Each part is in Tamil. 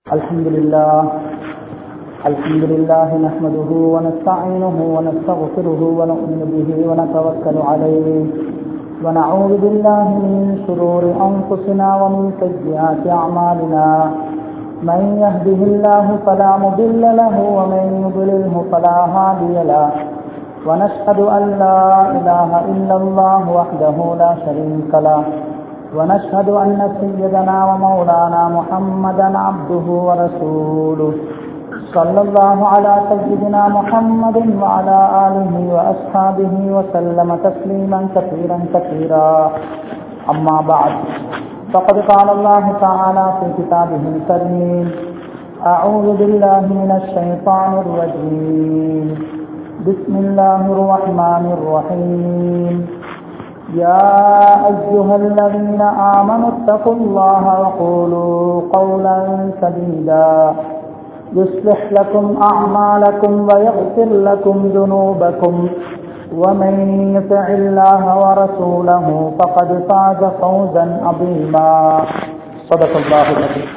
الحمد لله الحمد لله نحمده ونستعينه ونستغفره ونؤمن به ونتوكل عليه ونعوذ بالله من شرور أنفسنا ومن سيئات أعمالنا من يهده الله فلا مضل له ومن يضلله فلا هادي له ونشهد أن لا إله إلا الله وحده لا شريك له ونشهد أن سيدنا ومولانا محمدا عبده ورسوله صلى الله على سيدنا محمد وعلى آله وأصحابه وسلم تسليما كثيرا كثيرا أما بعد فقد قال الله تعالى في كتابه الكريم أعوذ بالله من الشيطان الرجيم بسم الله الرحمن الرحيم يا أيها الذين آمنوا اتقوا الله وقولوا قولا سديدا يصلح لكم أعمالكم ويغفر لكم ذنوبكم ومن يطع الله ورسوله فقد فاز فوزا عظيما صدق الله العظيم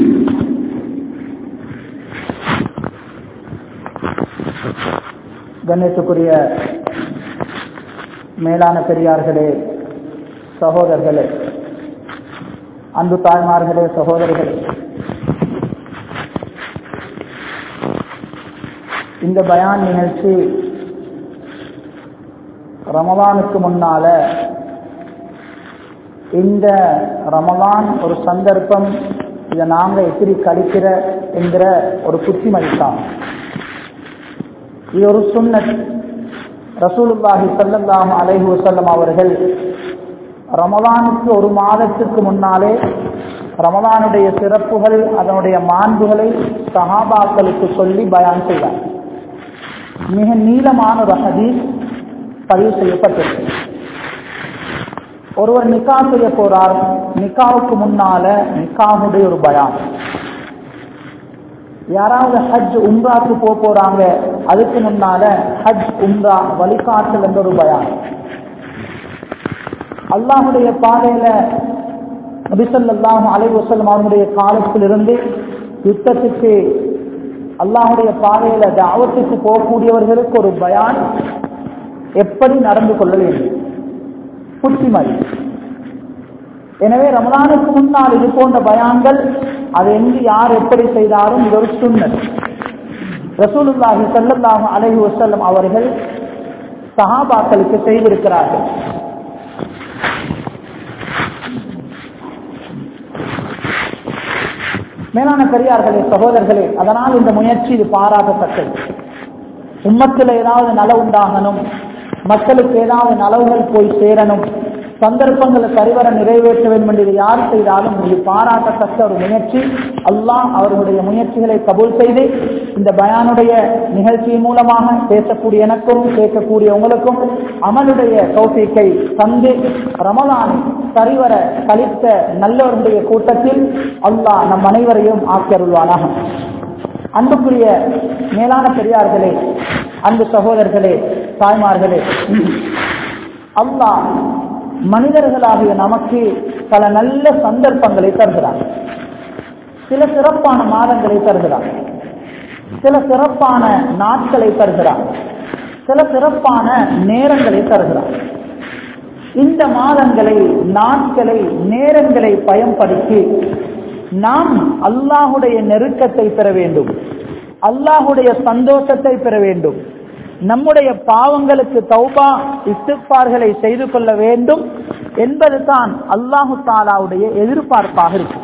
கணேசுக்குரிய மேலான பெரியார்களே சகோதரர்களே அன்பு தாய்மார்களே சகோதரர்களே இந்த பயான் நிகழ்ச்சி ரமலானுக்கு முன்னால இந்த ரமலான் ஒரு சந்தர்ப்பம் இதை நாங்கள் எப்படி கழிக்கிற என்கிற ஒரு புத்திமதித்தான் இது ஒரு சுண்ணத் ரசூலுல்லாஹி சல்லாஹ் அலைஹி வசல்லம் அவர்கள் ரமலானுக்கு ஒரு மாதத்துக்கு முன்னாலே ரமலானுடைய சிறப்புகள் அதனுடைய மாண்புகளை சஹாபாக்களுக்கு சொல்லி பயான் செய்தார் மிக நீளமான ஒரு ஹதீஸ் பதிவு செய்யப்பட்டிருக்கு ஒருவர் நிக்கா செய்ய போறார் நிக்காவுக்கு முன்னால நிக்காவுடைய ஒரு பயான் யாராவது ஹஜ் உம்ராக்கு போக போறாங்க அதுக்கு முன்னால ஹஜ் உம்ரா வழிகாட்டல் என்ற ஒரு பயான் அல்லாஹுடைய பாதையில நபிசல்லாஹ் அலைவசல்லம் அவனுடைய காலத்திலிருந்து யுத்தத்துக்கு அல்லாஹுடைய பாதையில தாவத்துக்கு போகக்கூடியவர்களுக்கு ஒரு பயான் எப்படி நடந்து கொள்ள வேண்டும் புத்திமதி எனவே ரமலானுக்கு முன்னால் இது போன்ற பயான்கள் அது எங்கு யார் எப்படி செய்தாலும் இது ஒரு சுண்ணத் ரசூலுல்லாஹி சல்லல்லாஹு அலைஹி வசல்லம் அவர்கள் சஹாபாக்களுக்கு செய்திருக்கிறார்கள் மேலான பெரியார்களே சகோதரர்களே அதனால் இந்த முயற்சி இது பாராட்டத்தக்கது உம்மத்தில் ஏதாவது நல உண்டாகணும் மக்களுக்கு ஏதாவது நலவுகள் போய் சேரணும் சந்தர்ப்பங்களை சரிவர நிறைவேற்ற வேண்டும் என்று யார் செய்தாலும் இது பாராட்டத்தக்க ஒரு முயற்சி அல்லாஹ் அவர்களுடைய முயற்சிகளை கபூல் செய்து இந்த பயானுடைய நிகழ்ச்சியின் மூலமாக பேசக்கூடிய எனக்கும் கேட்கக்கூடிய உங்களுக்கும் அமலுடைய கௌசிக்கை தந்து ரமலான் சரிவர கழித்த நல்லவர்களுடைய கூட்டத்தில் அல்லாஹ் நம் அனைவரையும் ஆக்கியருள்வானாக அன்புக்குரிய மேலான பெரியார்களே அன்பு சகோதரர்களே தாய்மார்களே அல்லாஹ் மனிதர்களாகிய நமக்கு பல நல்ல சந்தர்ப்பங்களை தருகிறார் சில சிறப்பான மாதங்களை தருகிறார் சில சிறப்பான நாட்களை தருகிறார் சில சிறப்பான நேரங்களை தருகிறார் இந்த மாதங்களை நாட்களை நேரங்களை பயன்படுத்தி நாம் அல்லாஹுடைய நெருக்கத்தை பெற வேண்டும் அல்லாஹுடைய சந்தோஷத்தை பெற வேண்டும் நம்முடைய பாவங்களுக்கு தௌபா இஸ்திஃபார்களை செய்து கொள்ள வேண்டும் என்பதுதான் அல்லாஹு தாலாவுடைய எதிர்பார்ப்பாக இருக்கும்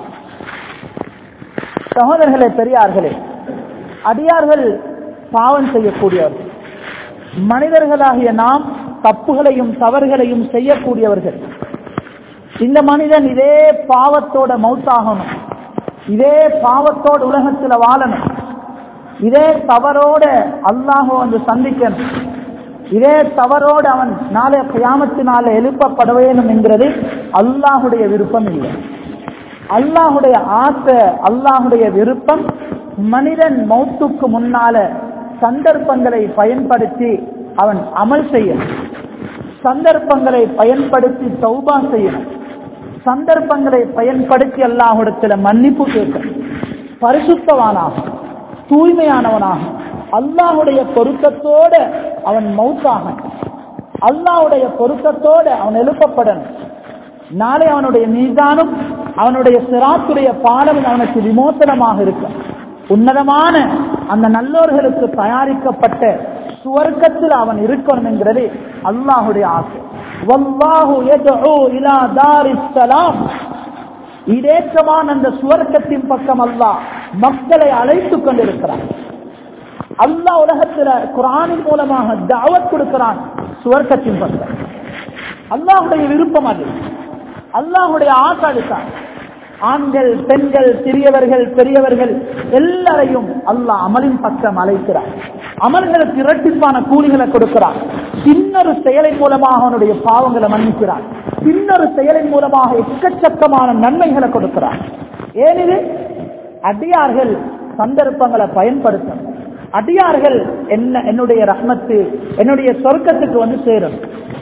சகோதரர்களே பெரியார்களே அடியார்கள் பாவம் செய்யக்கூடியவர்கள் மனிதர்களாகிய நாம் தப்புகளையும் தவறுகளையும் செய்யக்கூடியவர்கள் இந்த மனிதன் இதே பாவத்தோட மௌத்தாகணும் இதே பாவத்தோட உலகத்தில் வாழணும் இதே தவறோட அல்லாஹோ வந்து சந்திக்கணும் இதே தவறோடு அவன் நாளை கியாமத்தினால எழுப்பப்பட வேண்டும் என்கிறது அல்லாஹுடைய விருப்பம் இல்லை அல்லாஹுடைய ஆசை அல்லாஹுடைய விருப்பம் மனிதன் மௌத்துக்கு முன்னால சந்தர்ப்பங்களை பயன்படுத்தி அவன் அமல் செய்யணும் சந்தர்ப்பங்களை பயன்படுத்தி சௌபா செய்யணும் சந்தர்ப்பங்களை பயன்படுத்தி அல்லாஹிடத்துல மன்னிப்பு கேட்கணும் பரிசுத்தவானாக தூய்மையானவனாக அல்லாஹுடைய பொருத்தத்தோட அவன் மௌத்தாக அல்லாஹுடைய பொருத்தத்தோட அவன் எழுப்பப்படணும் நாளை அவனுடைய மீதானும் அவனுடைய சிராத்துடைய பாடமும் அவனுக்கு விமோசனமாக இருக்கும் உன்னதமான அந்த நல்லோர்களுக்கு தயாரிக்கப்பட்ட சுவர்க்கத்தில் அவன் இருக்கணும் என்கிறது அல்லாஹுடைய ஆசை வல்லாஹு யதுஉ இலா தாரிஸ் ஸலாம் இதேற்றமான அந்த சுவர்க்கத்தின் பக்கம் அல்லாஹ் மக்களை அழைத்துக் கொண்டிருக்கிறான் அல்லாஹ் உலகத்துல குரானின் மூலமாக தாவத் கொடுக்கிறான் சுவர்க்கத்தின் பக்கம் அல்லாஹுடைய விருப்பம் அது அல்லாஹுடைய ஆசை அதுதான் ஆண்கள் பெண்கள் சிறியவர்கள் பெரியவர்கள் எல்லாரையும் அல்லாஹ் அமலின் பக்கம் அழைக்கிறார் அமல்களுக்கு இரட்டிப்பான கூலிகளை கொடுக்கிறார் பின்னொரு செயலின் மூலமாக அவனுடைய பாவங்களை மன்னிக்கிறார் பின்னொரு செயலின் மூலமாக எக்கச்சக்கமான நன்மைகளை கொடுக்கிறார் ஏனிது அடியார்கள் சந்தர்ப்பங்களை பயன்படுத்தணும் அடியார்கள் என்ன என்னுடைய ரஹ்மத்து என்னுடைய சொர்க்கத்துக்கு வந்து சேரும்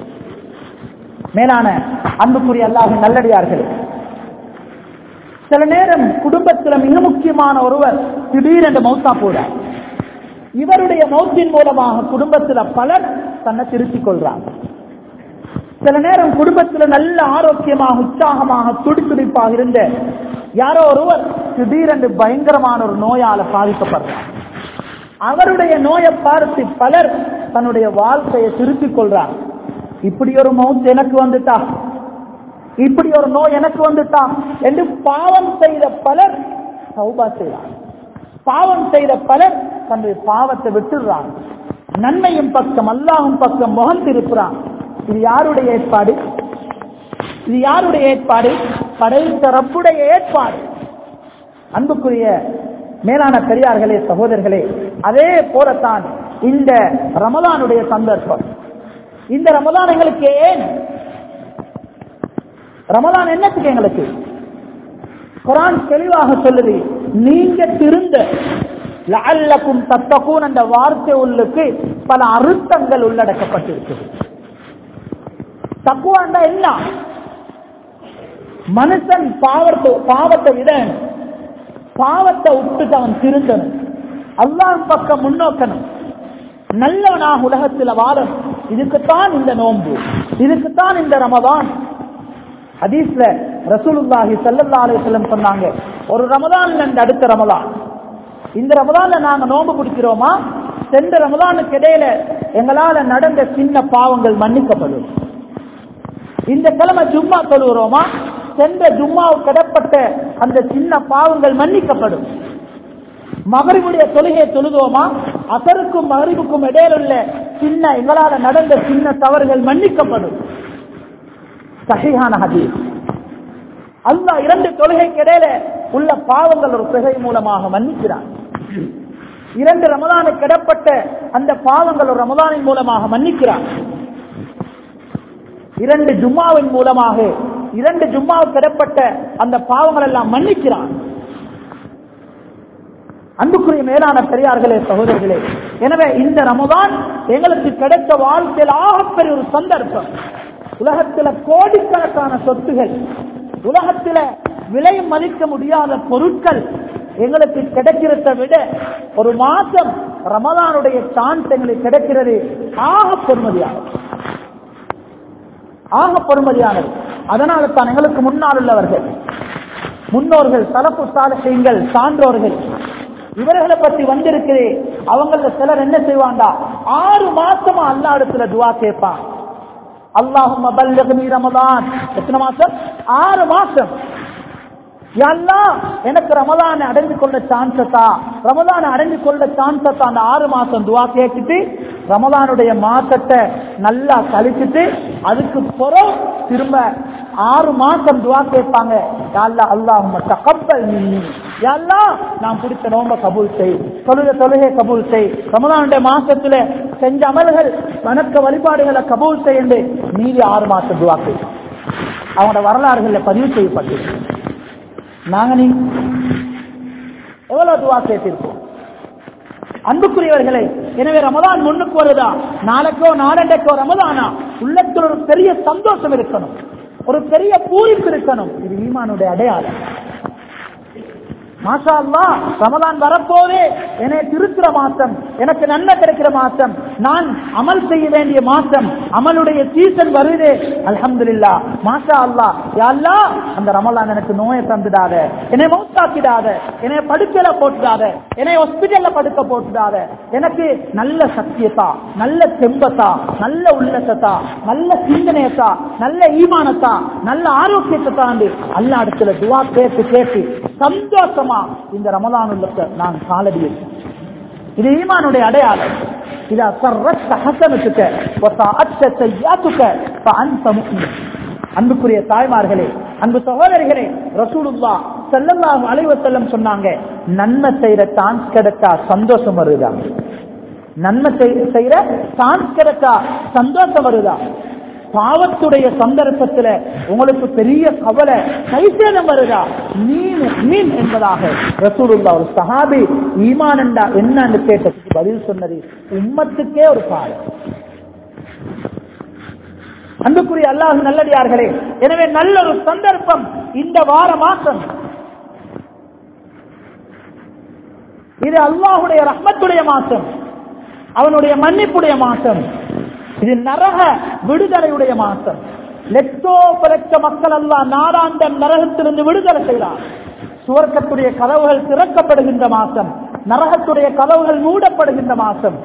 மேலான அன்புக்குரிய அல்லாஹின் நல்லடியார்கள் சில நேரம் குடும்பத்தில் மிக முக்கியமான ஒருவர் திடீரென்று மௌத்தா போறார் இவருடைய மௌத்தின் மூலமாக குடும்பத்தில் பலர் தன்னை திருத்திக் கொள்றாங்க சில நேரம் குடும்பத்தில் நல்ல ஆரோக்கியமாக உற்சாகமாக துடித்துடிப்பாக இருந்த யாரோ ஒருவர் திடீரென்று பயங்கரமான ஒரு நோயால பாதிக்கப்படுறார் அவருடைய நோயை பார்த்து பலர் தன்னுடைய வாழ்க்கையை திருத்திக் கொள்றார் இப்படி ஒரு மவுத் எனக்கு வந்துட்டா இப்படி ஒரு நோய் எனக்கு வந்துட்டா என்று பாவம் செய்த பலர் சௌபா செய்றார் பாவம் செய்த பலர் தன்னுடைய பாவத்தை விட்டுடுறாங்க நன்மையும் பக்கம் அல்லாஹும் பக்கம் முகம் திருப்புறான் இது யாருடைய ஏற்பாடு இது யாருடைய ஏற்பாடு படைத்த ரப்புடைய ஏற்பாடு அன்புக்குரிய மேலான பெரியார்களே சகோதரர்களே அதே போலத்தான் இந்த ரமலானுடைய சந்தர்ப்பம் இந்த ரமலான் எங்களுக்கு ஏன் ரமலான் என்னத்துக்கு எங்களுக்கு குரான் தெளிவாக சொல்லுது நீங்க திருந்த லஅல்லக்கும் தத்தகூன் என்ற வார்த்தை உள்ளுக்கு பல அர்த்தங்கள் உள்ளடக்கப்பட்டிருக்குது தக்குவாண்டா என்ன மனுஷன் பாவத்தை பாவத்தை விட பாவத்தை விட்டுட்டு அவன் திருந்தணும் அல்லாஹ் பக்கம் முன்னோக்கணும் நல்லவனாக உலகத்தில் வாழும் இதுக்குத்தான் இந்த நோன்பு இதுக்குத்தான் இந்த ரமதான் ஹதீஸ்ல ரசூலுல்லாஹி ஸல்லல்லாஹு அலைஹி வஸல்லம் சொன்னாங்க ஒரு ரமதான்ல இந்த அடுத்த ரமதான் இந்த ரமதான்ல நாங்க நோன்பு பிடிக்கிறோமா சென்ற ரமதானுக்கு இடையில எங்களால நடந்த சின்ன பாவங்கள் மன்னிக்கப்படும் இந்த கிழமை ஜும்மா தொழுகிறோமா சென்ற ஜும்மாவுக்கு கிடப்பட்ட அந்த சின்ன பாவங்கள் மன்னிக்கப்படும் மகரிபுடைய தொழுகையை தொழுதோமா அசருக்கும் மகரிபுக்கும் இடையில உள்ள சின்ன எங்களால நடந்த சின்ன தவறுகள் மன்னிக்கப்படும் சஹிஹான ஹதீஸ் அல்லாஹ் இரண்டு தொழுகைக்கு இடையில உள்ள பாவங்கள் ஒரு தொகை மூலமாக மன்னிக்கிறான் இரண்டு ரமதானுக்கு இடப்பட்ட அந்த பாவங்கள் ஒரு ரமதானின் மூலமாக மன்னிக்கிறான் இரண்டு ஜும்மாவின் மூலமாக இரண்டு ஜும்மாவுக்கு இடப்பட்ட அந்த பாவங்கள் எல்லாம் மன்னிக்கிறான் அன்புக்குரிய மேலான பெரியார்களே சகோதரர்களே எனவே இந்த ரமதான் எங்களுக்கு கிடைத்த வாழ்க்கையில் ஆகப்பெரிய ஒரு சந்தர்ப்பம் உலகத்துல கோடிக்கணக்கான சொத்துகள் உலகத்துல விலை மதிக்க முடியாத பொருட்கள் எங்களுக்கு கிடைக்கிறத விட ஒரு மாசம் ரமதானுடைய சான்ஸ் எங்களுக்கு கிடைக்கிறது ஆக பொறுமதியானது ஆக பொறுமதியானது அதனால தான் எங்களுக்கு முன்னால் உள்ளவர்கள் முன்னோர்கள் தலப்பு சாலசியங்கள் சான்றோர்கள் இவர்களை பத்தி வந்திருக்கிறே அவங்கள சிலர் என்ன செய்வாண்டா ஆறு மாசமா அல்லா இடத்துல துவா கேட்பான் அல்லாஹும் பல்லகனி ரமதான் எத்தனை மாசம் ஆறு மாசம் எல்லாம் எனக்கு ரமதான அடைஞ்சு கொள்ள சான்சத்தா ரமதான அடைஞ்சு கொள்ள சான்சத்தா அந்த ஆறு மாசம் துவா கேட்டுட்டு ரமதானுடைய மாசத்தை நல்லா கழிச்சுட்டு அதுக்கு புறம் திரும்ப ஆறு மாசம் துவா கேட்பாங்க யாழ்லா அல்லாஹும் தகப்பல் நீ யாழ்லா நான் பிடிச்ச நோம்ப கபூல் செய் தொழுக தொழுகை கபூல் செய் ரமதானுடைய மாசத்துல செஞ்ச அமல்கள் வணக்க வழிபாடுகளை கபூல் செய்யண்டு மீதி ஆறு மாசம் துவா கேட்போம் அவங்களோட வரலாறுகள்ல பதிவு செய்யப்பட்டிருக்கு நாங்க நீ எவ்வளவு துவா கேட்டிருக்கோம் அன்புக்குரியவர்களே எனவே ரமதான் முன்னுக்கு வருதா நாளைக்கோ நாளண்டைக்கோ ரமதானா உள்ளத்தில் ஒரு பெரிய சந்தோஷம் இருக்கணும் ஒரு பெரிய பூரிப்பு இருக்கணும் இது ஈமானுடைய அடையாளம் மாஷா அல்லா ரமலான் வரப்போதே என்னை திருத்துற மாசம் எனக்கு நன்மை கிடைக்கிற மாசம் நான் அமல் செய்ய வேண்டிய மாசம் அமலுடைய சீசன் வருதே அல்ஹம்துலில்லா மாஷா அல்லா யா அல்லாஹ் அந்த ரமலான் எனக்கு நோயை தந்துடாத என்னை மௌத்தாக்கிடாத என்னை படுக்கையில போட்டுடாத என்னை ஹாஸ்பிட்டல்ல படுக்க போட்டுடாத எனக்கு நல்ல சத்தியத்தா நல்ல செம்பத்தா நல்ல உள்ளத்தா நல்ல சிந்தனையத்தா நல்ல ஈமானத்தா நல்ல ஆரோக்கியத்தை தாண்டி அல்லா இடத்துல துவா கேட்டு கேட்டு சந்தோஷமா இந்த ரமலானுள்ள நான் காலடி வைப்பேன். இது ஈமானுடைய அடையாளம் இதா சர்ரத்த ஹசனத்துக்க வசாஅத்த செய்யாத்துக்க ஃபஅன்த முஃமின் அன்புக்குரிய தாய்மார்களே அன்பு சகோதரிகளே ரசூலுல்லா ஸல்லல்லாஹு அலைஹி வஸல்லம் சொன்னாங்க நன்மை செய்யற சான்ஸ் கிடைத்தா சந்தோஷம் வருதா நன்மை செய்- செய்யற சான்ஸ் கிடைத்தா சந்தோஷம் வருதா பாவத்துடைய சந்தர்ப்பத்துல உங்களுக்கு பெரிய கவலை கைசேதம் வருதா மீன் மீன் என்பதாக ரசூலுல்லா ஒரு சஹாபி ஈமான் என்றா என்னன்னு கேட்டதுக்கு பதில் சொன்னது உம்மத்துக்கே ஒரு பாடம் அன்புக்குரிய அல்லாஹ் நல்லடியார்களே எனவே நல்ல ஒரு சந்தர்ப்பம் இந்த வார மாசம் இது அல்லாஹுடைய ரஹ்மத்துடைய மாசம் அவனுடைய மன்னிப்புடைய மாசம் இது நரக விடுதலையுடைய மாசம் லட்சோ லட்ச மக்கள் அல்லாஹ் நாடாந்த நரகத்திலிருந்து விடுதலை செய்கிறார் சுவர்க்கத்துடைய கதவுகள் திறக்கப்படுகின்ற மாசம் நரகத்துடைய கதவுகள் மூடப்படுகின்ற மாசம்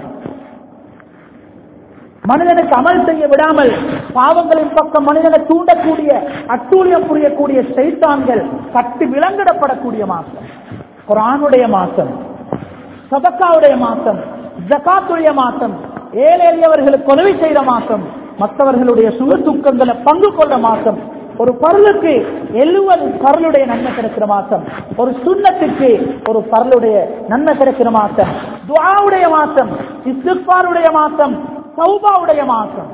மனிதனுக்கு அமல் செய்ய விடாமல் பாவங்களின் பக்கம் மனிதனை தூண்டக்கூடிய அட்டூழியம் புரியக்கூடிய சைத்தான்கள் கட்டி விலங்கிடப்படக்கூடிய மாசம் குரானுடைய மாசம் சதக்காவுடைய மாசம் ஜகாத்துடைய மாசம் ஏழை எளியவர்களுக்கு உதவி செய்த மாசம் மற்றவர்களுடைய சுக துக்கங்களை பங்கு கொள்ள மாசம் ஒரு பருளுக்கு எழுவது பருளுடைய நன்மை கிடைக்கிற மாசம் ஒரு சுண்ணத்துக்கு ஒரு பருளுடைய நன்மை கிடைக்கிற மாசம் துஆவுடைய மாசம் இஸ்திக்பாருடைய மாசம் சௌபாவுடைய மாசம்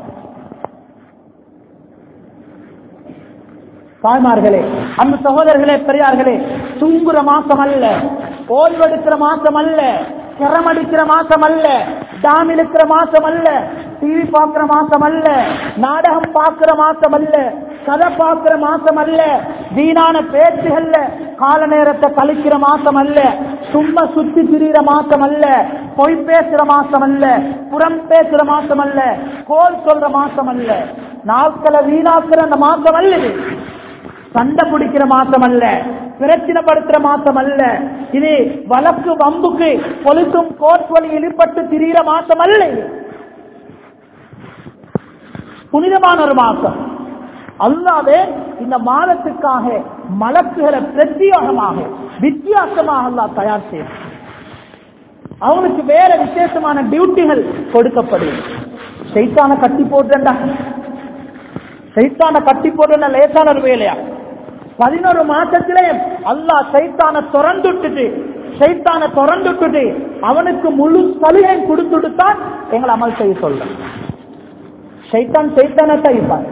தாய்மார்களே அந்த சகோதரர்களே பெரியார்களே தூங்குற மாசம் அல்ல ஓய்வெடுக்கிற மாசம் அல்ல சிரமடிக்கிற மாசம் அல்ல டாம் இழுக்கிற மாசம் அல்ல டிவி பார்க்கிற மாசம் அல்ல நாடகம் பார்க்கிற மாசம் அல்ல கதை பார்க்கிற மாசம் அல்ல வீணான பேச்சுகள்ல கால நேரத்தை கழிக்கிற மாசம் அல்ல சும்மா சுத்தி திரிகிற மாசம் அல்ல பொய் பேசுற மாசம் அல்ல புறம் பேசுற மாசம் அல்ல கோல் சொல்ற மாசம் அல்ல நாட்களை வீணாக்குற அந்த மாசம் அல்ல இது சண்டை பிடிக்கிற மாசம் அல்ல பிரச்சனைப்படுத்துற மாசம் அல்ல இது வழக்கு வம்புக்கு பொலிசும் கோர்ட் வழி இழுப்பட்டு திரிகிற மாசம் அல்ல இது புனிதமான ஒரு மாசம் அல்லாவே இந்த மாதத்துக்காக மலக்குகளை பிரத்யேகமாக வித்தியாசமாக அல்லாஹ் தயார் செய்யும் அவனுக்கு வேற விசேஷமான டியூட்டிகள் கொடுக்கப்படும் சைத்தான கட்டி போட்டுண்டா சைத்தான கட்டி போட்டுன லேசான ஒரு வேலையா பதினோரு மாசத்திலே அல்லாஹ் சைத்தான திறந்துட்டுட்டு சைத்தான திறந்துட்டுட்டு அவனுக்கு முழு சலுகை கொடுத்துட்டு தான் எங்களை அமல் செய்ய சொல்ல சைத்தான் சைத்தான தைப்பான்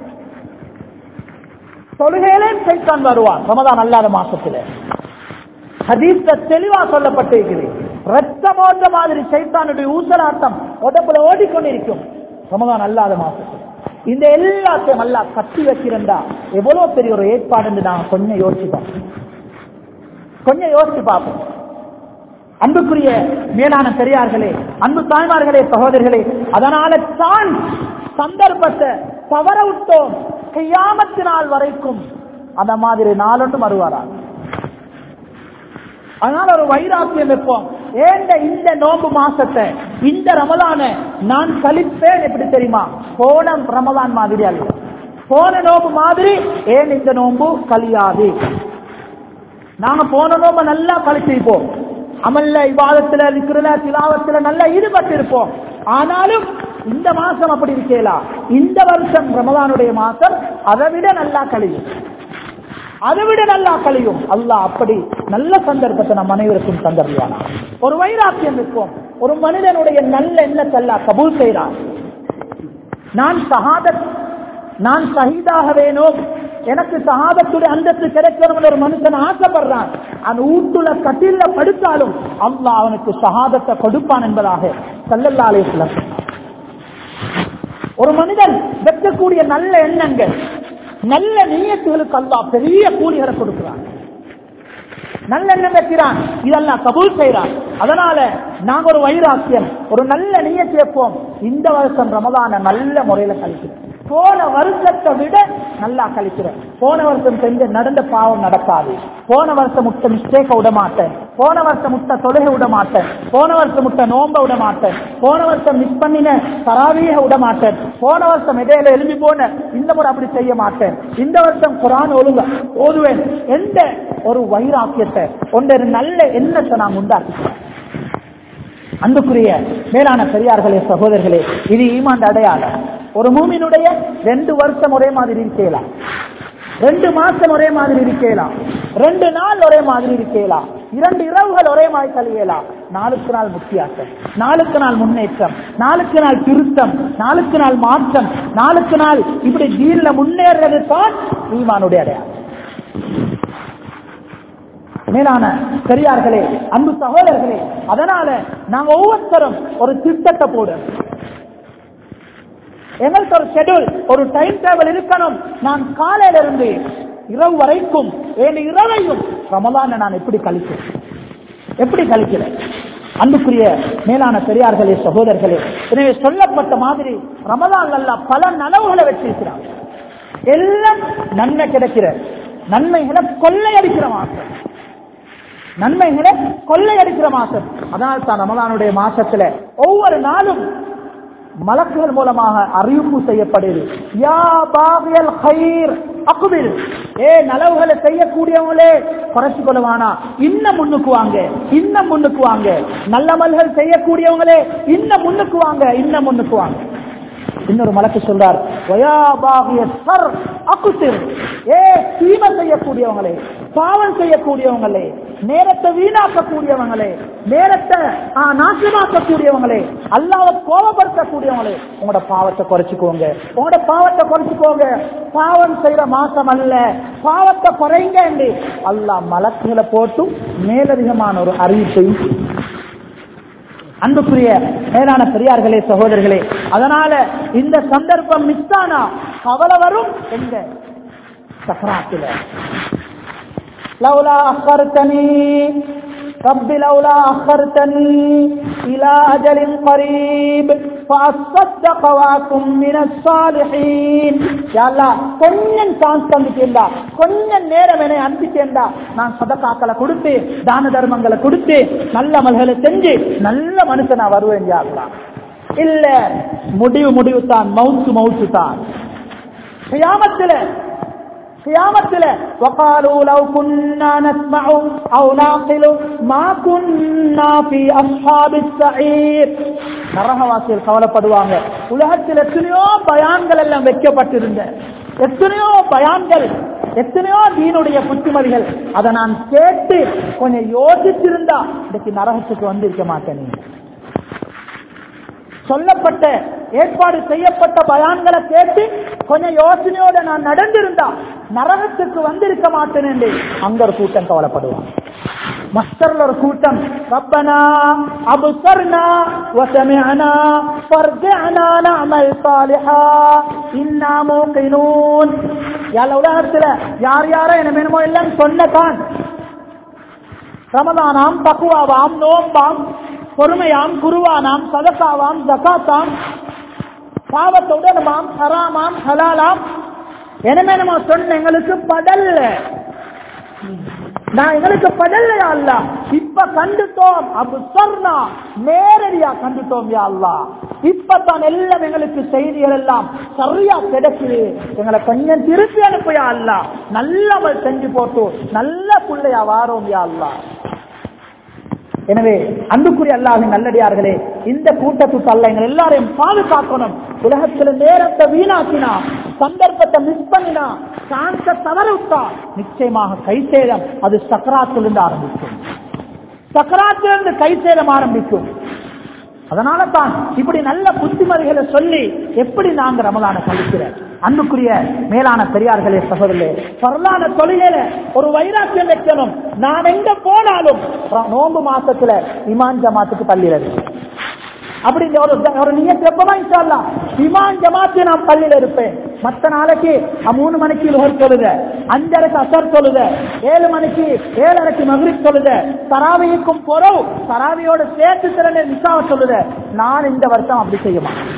தொழுகையிலே சைத்தான் வருவான் ரமதான் அல்லாத மாசத்துல ஹதீஸ்ல தெளிவா சொல்லப்பட்டிருக்கிறது ரத்தம் ஓட்ட மாதிரி சைத்தானுடைய ஊசலாட்டம் உடம்புல ஓடிக்கொண்டிருக்கும் ரமதான் அல்லாத மாசத்துல இந்த எல்லாத்தையும் அல்லா கட்டி வைக்கிறண்டா எவ்வளவு பெரிய ஒரு ஏற்பாடு நான் கொஞ்சம் யோசிச்சு பார்ப்போம் கொஞ்சம் யோசிச்சு பார்ப்போம் அன்புக்குரிய மேலான பெரியார்களே அன்பு தாய்மார்களே சகோதரர்களே அதனால தான் சந்தர்ப்பத்தை தவற விட்டோம் கையாமத்து நாள் வரைக்கும் அந்த மாதிரி நாளொன்று வருவாராம் அதனால ஒரு வைராக்கியம் வைப்போம் ஏண்ட இந்த நோம்பு மாசத்தை இந்த ரமலான நான் கழிப்பேன் எப்படி தெரியுமா போன ரமலான் மாதிரி அல்ல போன நோம்பு மாதிரி ஏன் இந்த நோம்பு கழியாது நாங்க போன நோம்பு நல்லா கழிச்சிருப்போம் அமல்ல இவாதத்துல விக்கிறல திலாவத்துல நல்லா ஈடுபட்டு இருப்போம் ஆனாலும் இந்த மாசம் அப்படி இருக்கலாம் இந்த வருஷம் ரமலானுடைய மாசம் அதை விட நல்லா கழியும் அதை விட நல்லா கழியும் அல்லாஹ் அப்படி நல்ல சந்தர்ப்பத்தை நம் அனைவருக்கும் தந்தருவானா ஒரு வைராக்கியம் இருக்கும் ஒரு மனிதனுடைய நல்ல எண்ணத்தை அல்லாஹ் கபூல் செய்கிறான் நான் சகாதத் நான் சகிதாக வேணும் எனக்கு சகாதத்துடைய அந்தஸ்து கிடைக்கணும் ஒரு மனுஷன் ஆசைப்படுறான் அந்த ஊட்டுல கட்டில படுத்தாலும் அல்லாஹ் அவனுக்கு சகாதத்தை கொடுப்பான் என்பதாக சல்லல்லாலே சில ஒரு மனிதன் வைக்கக்கூடிய நல்ல எண்ணங்கள் நல்ல நீயத்துகளுக்கு அல்லாஹ் பெரிய கூலிகளை கொடுக்கிறான் நல்லெண்ணம் வைக்கிறான் இதெல்லாம் கபூல் செய்யறான் அதனால நாங்க ஒரு வைராக்கியம் ஒரு நல்ல நீய கேட்போம் இந்த வருஷம் ரமதான நல்ல முறையில கழிக்கிறோம் போன வருஷத்தை விட நல்லா கழிக்கிறேன் போன வருஷம் செஞ்ச நடந்த பாவம் நடக்காது போன வருஷம் முட்ட மிஸ்டேக்க விட மாட்டேன் போன வருஷம் முட்ட தொலைக விட மாட்டேன் போன வருஷம் முட்ட நோம்ப விட மாட்டேன் போன வருஷம் மிஸ் பண்ணின தராவிய விட மாட்டேன் போன வருஷம் இடையில எழுதி போன இந்த முறை அப்படி செய்ய மாட்டேன் இந்த வருஷம் குரான் ஒழுங்க ஓதுவேன் எந்த ஒரு வைராக்கியத்தை ஒன்றொரு நல்ல எண்ணத்தை நாம் உண்டாக்கிக்கிறோம் அன்புக்குரிய மேலான பெரியார்களே சகோதரர்களே இது ஈமாண்ட அடையாளம் ஒரு மூமினுடைய ரெண்டு வருஷம் ஒரே மாதிரி இருக்கலாம் ரெண்டு மாசம் ஒரே மாதிரி இருக்கலாம் ரெண்டு நாள் ஒரே மாதிரி இருக்கலாம் இரண்டு இரவுகள் ஒரே மாதிரி கழியலாம் நாளுக்கு நாள் வித்தியாசம் நாளுக்கு நாள் முன்னேற்றம் நாளுக்கு நாள் திருத்தம் நாளுக்கு நாள் மாற்றம் நாளுக்கு நாள் இப்படி ஜீர்ல முன்னேறது தான் ஈமானுடைய அடையாளம் மேலான பெரியார்களே அன்பு சகோதரர்களே அதனால நாங்க ஒவ்வொருத்தரும் ஒரு திட்டத்தை போடு எங்களுக்கு ஒரு ஷெட்யூல் ஒரு டைம் டேபிள் இருக்கணும் நான் காலையில இருந்து இரவு வரைக்கும் ஏழு இரவையும் ரமலான நான் எப்படி கழிக்கிறேன் எப்படி கழிக்கிறேன் அன்புக்குரிய மேலான பெரியார்களே சகோதரர்களே எனவே சொல்லப்பட்ட மாதிரி ரமலான் அல்ல பல நலவுகளை வச்சிருக்கிறார் எல்லாம் நன்மை கிடைக்கிற நன்மைகளை கொள்ளையடிக்கிற மாசம் நன்மைகளை கொள்ளையடிக்கிற மாசம் அதனால் தான் ரமலானுடைய மாசத்துல ஒவ்வொரு நாளும் மலக்குகள் மூலமாக அறிவிப்பு செய்யப்படுது யா பாகியல் ஹைர் அக்குபில் ஏ நலவுகளை செய்யக்கூடியவங்களே குறைச்சு கொள்ளுவானா இன்னும் முன்னுக்கு வாங்க இன்னும் முன்னுக்கு வாங்க நல்லமல்கள் செய்யக்கூடியவங்களே இன்னும் முன்னுக்கு வாங்க இன்னும் முன்னுக்கு வாங்க இன்னொரு மலக்கு சொல்றார் வயாபாகிய சர் அக்குசிர் ஏ தீமை செய்யக்கூடியவங்களே பாவம் செய்யக்கூடியவங்களே நேரத்தை வீணாக்கக்கூடியவங்களே நேரத்தை ஆ, நாசமாக்கக்கூடியவங்களே அல்லாவை கோபப்படுத்தக்கூடியவங்களே உங்களோட பாவத்தை குறைச்சுக்கோங்க உங்களோட பாவத்தை குறைச்சுக்கோங்க பாவம் செய்யற மாசம் அல்ல பாவத்தை குறைங்க என்று அல்லாஹ் மலக்குகளை போட்டும் மேலதிகமான ஒரு அறிவிப்பையும் அன்புக்குரிய மேலான பெரியார்களே சகோதரர்களே அதனால இந்த சந்தர்ப்பம் மிஸ் ஆனா கவலை வரும் எங்க சக்கராத்துல லவ்லா அக்கர்த்தனி رب لولا أخرتني إلى أجل قريب فأصدق وأكن من الصالحين يا الله கொஞ்சம் சான்ஸ் தந்துட்டேன்டா கொஞ்சம் நேரம் என்னை அனுப்பிட்டேன்டா நான் சதக்காக்களை கொடுத்து தான தர்மங்களை கொடுத்து நல்ல அமல்களை செஞ்சு நல்ல மனுஷனா வருவேன் யா அல்லாஹ் இல்ல முடிவு முடிவு தான் மவுத்து மவுத்து தான் கியாமத்துல கியாமத்துல وقالوا لو كنا نسمع او نعقل ما كنا في اصحاب السعير நரகவாசிகள் கவலைப்படுவாங்க உலகத்தில் எத்தனையோ பயான்கள் எல்லாம் வைக்கப்பட்டிருந்த எத்தனையோ பயான்கள் எத்தனையோ தீனுடைய புத்திமதிகள் அதை நான் கேட்டு கொஞ்சம் யோசிச்சிருந்தா இன்னைக்கு நரகத்துக்கு வந்திருக்க மாட்டேன் நீ. சொல்லப்பட்ட ஏற்பாடு செய்யப்பட்ட பயான்களை கேட்டு கொஞ்சம் யோசனையோட நான் நடந்திருந்தா நரகத்துக்கு வந்திருக்க மாட்டேன் என்று அங்க ஒரு கூட்டம் கவலைப்படுவான் மஸ்டர்ல ஒரு கூட்டம் ரப்பனா அபுசர்னா வசமிஅனா ஃபர்ஜிஅனா நஅமல் சாலிஹா இன்னா மூகினூன் யால உலகத்துல யார் யாரோ என்ன வேணுமோ எல்லாம் சொன்னதான் ரமதானாம் தக்குவாவாம் நோம்பாம் பொறுமையாம் குருவானாம் சதக்காவாம் ஜகாத்தாம் பாவத்துடனுமாம் ஹராமாம் ஹலாலாம் எனவே நம்ம சொன்ன எங்களுக்கு படல்ல நான் எங்களுக்கு படல்லையா அல்ல இப்ப கண்டுட்டோம் அபு சொன்னா நேரடியா கண்டுட்டோம் யா அல்லா இப்பதான் எல்லாம் எங்களுக்கு செய்திகள் எல்லாம் சரியா கிடைக்குது எங்களை கொஞ்சம் திருப்பி அனுப்பியா அல்ல நல்லவள் செஞ்சு போட்டு நல்ல பிள்ளையா வாரோம் யா அல்லா எனவே அன்புக்குரிய அல்லாஹின் நல்லடியார்களே இந்த கூட்டத்துக்கு அல்ல எங்கள் எல்லாரையும் பாதுகாக்கணும் உலகத்துல நேரத்தை வீணாக்கினா சந்தர்ப்பத்தை மிஸ் பண்ணினா சான்ஸ தவற விட்டா நிச்சயமாக கை சேதம் அது சக்கராத்திலிருந்து ஆரம்பிக்கும் சக்கராத்திலிருந்து கை சேதம் ஆரம்பிக்கும் அதனால தான் இப்படி நல்ல புத்திமதிகளை சொல்லி எப்படி நாங்க ரமலான கழிக்கிறேன் அன்புக்குரிய மேலான பெரியார்களே சகோதரர்களே பரலான தொழில ஒரு வைராக்கியம் வைக்கணும் நான் எங்க போனாலும் ர- நோன்பு மாசத்துல இமான் ஜமாத்துக்கு பள்ளியில அப்படி ஒரு ஒரு நீங்க எப்பமா இன்ஷால்லா இமான் ஜமாத்து நான் பள்ளியில இருப்பேன் மத்த நாளைக்கு அஹ், மூணு மணிக்கு லுகர் தொழுத அஞ்சரைக்கு அசர் தொழுத ஏழு மணிக்கு ஏழரைக்கு மகிழ்ச்சி தொழுத தராவியுக்கும் பொறவு தராவியோட சேர்த்து திறனை நிசாவை சொல்லுத நான் இந்த வருஷம் அப்படி செய்ய மாட்டேன்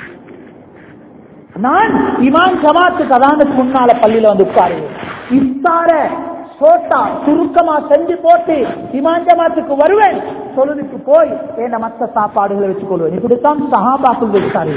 நான் இமான் ஜமாத்துக்கு அதானுக்கு முன்னால பள்ளியில வந்து உட்காருவேன் இஃப்தார சோட்டா சுருக்கமா செஞ்சு போட்டு இமான் ஜமாத்துக்கு வருவேன் தொழுதுக்கு போய் என்ன மத்த சாப்பாடுகளை வச்சுக் கொள்வேன் இப்படித்தான் சஹாபாக்கள் வச்சாரு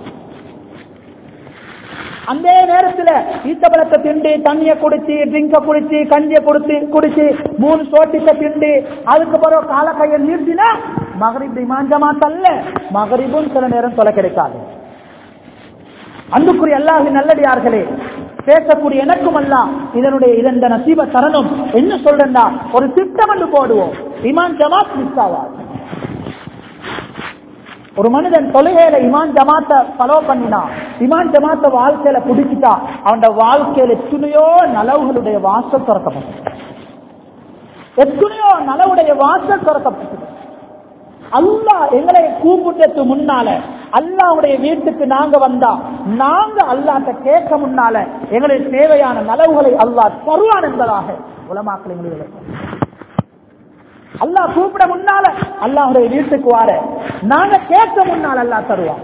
அந்த நேரத்துல ஈத்தபலத்தை திண்டு தண்ணிய குடிச்சு ட்ரிங்க குடிச்சு கஞ்சிய கொடுத்து குடிச்சு மூணு சோட்டிக்க திண்டு அதுக்கு பிறகு கால கையை நீர்த்தினா மகரிப் இமான் ஜமாத் அல்ல மகரிபும் சில நேரம் தொலை கிடைக்காது அன்புக்குரிய அல்லாஹின் நல்லடியார்களே பேசக்கூடிய எனக்கும் அல்ல இதனுடைய இதன் நசீப தரணும் என்ன சொல்றா ஒரு திட்டம் என்று போடுவோம் இமான் ஜமாத் மிஸ் ஆவார் ஒரு மனிதன் தொழுகையில இமான் ஜமாத்த ஃபாலோ பண்ணினா இமான் ஜமாத்த வாழ்க்கையில பிடிச்சிட்டா அவன் வாழ்க்கையில எத்தனையோ நலவுகளுடைய வாசல் திறக்கப்பட்டது எத்தனையோ நலவுடைய வாசல் திறக்கப்பட்டது அல்லாஹ் எங்களை கூப்பிட்டதுக்கு முன்னால அல்லாவுடைய வீட்டுக்கு நாங்க வந்தா நாங்க அல்லாட்ட கேட்க முன்னால எங்களுக்கு தேவையான நலவுகளை அல்லாஹ் தருவான் என்பதாக உலமாக்களை முடிவு அல்லாஹ் கூப்பிட முன்னால அல்லாஹுடைய வீட்டுக்கு வார நாங்க கேட்க முன்னால் அல்லாஹ் தருவான்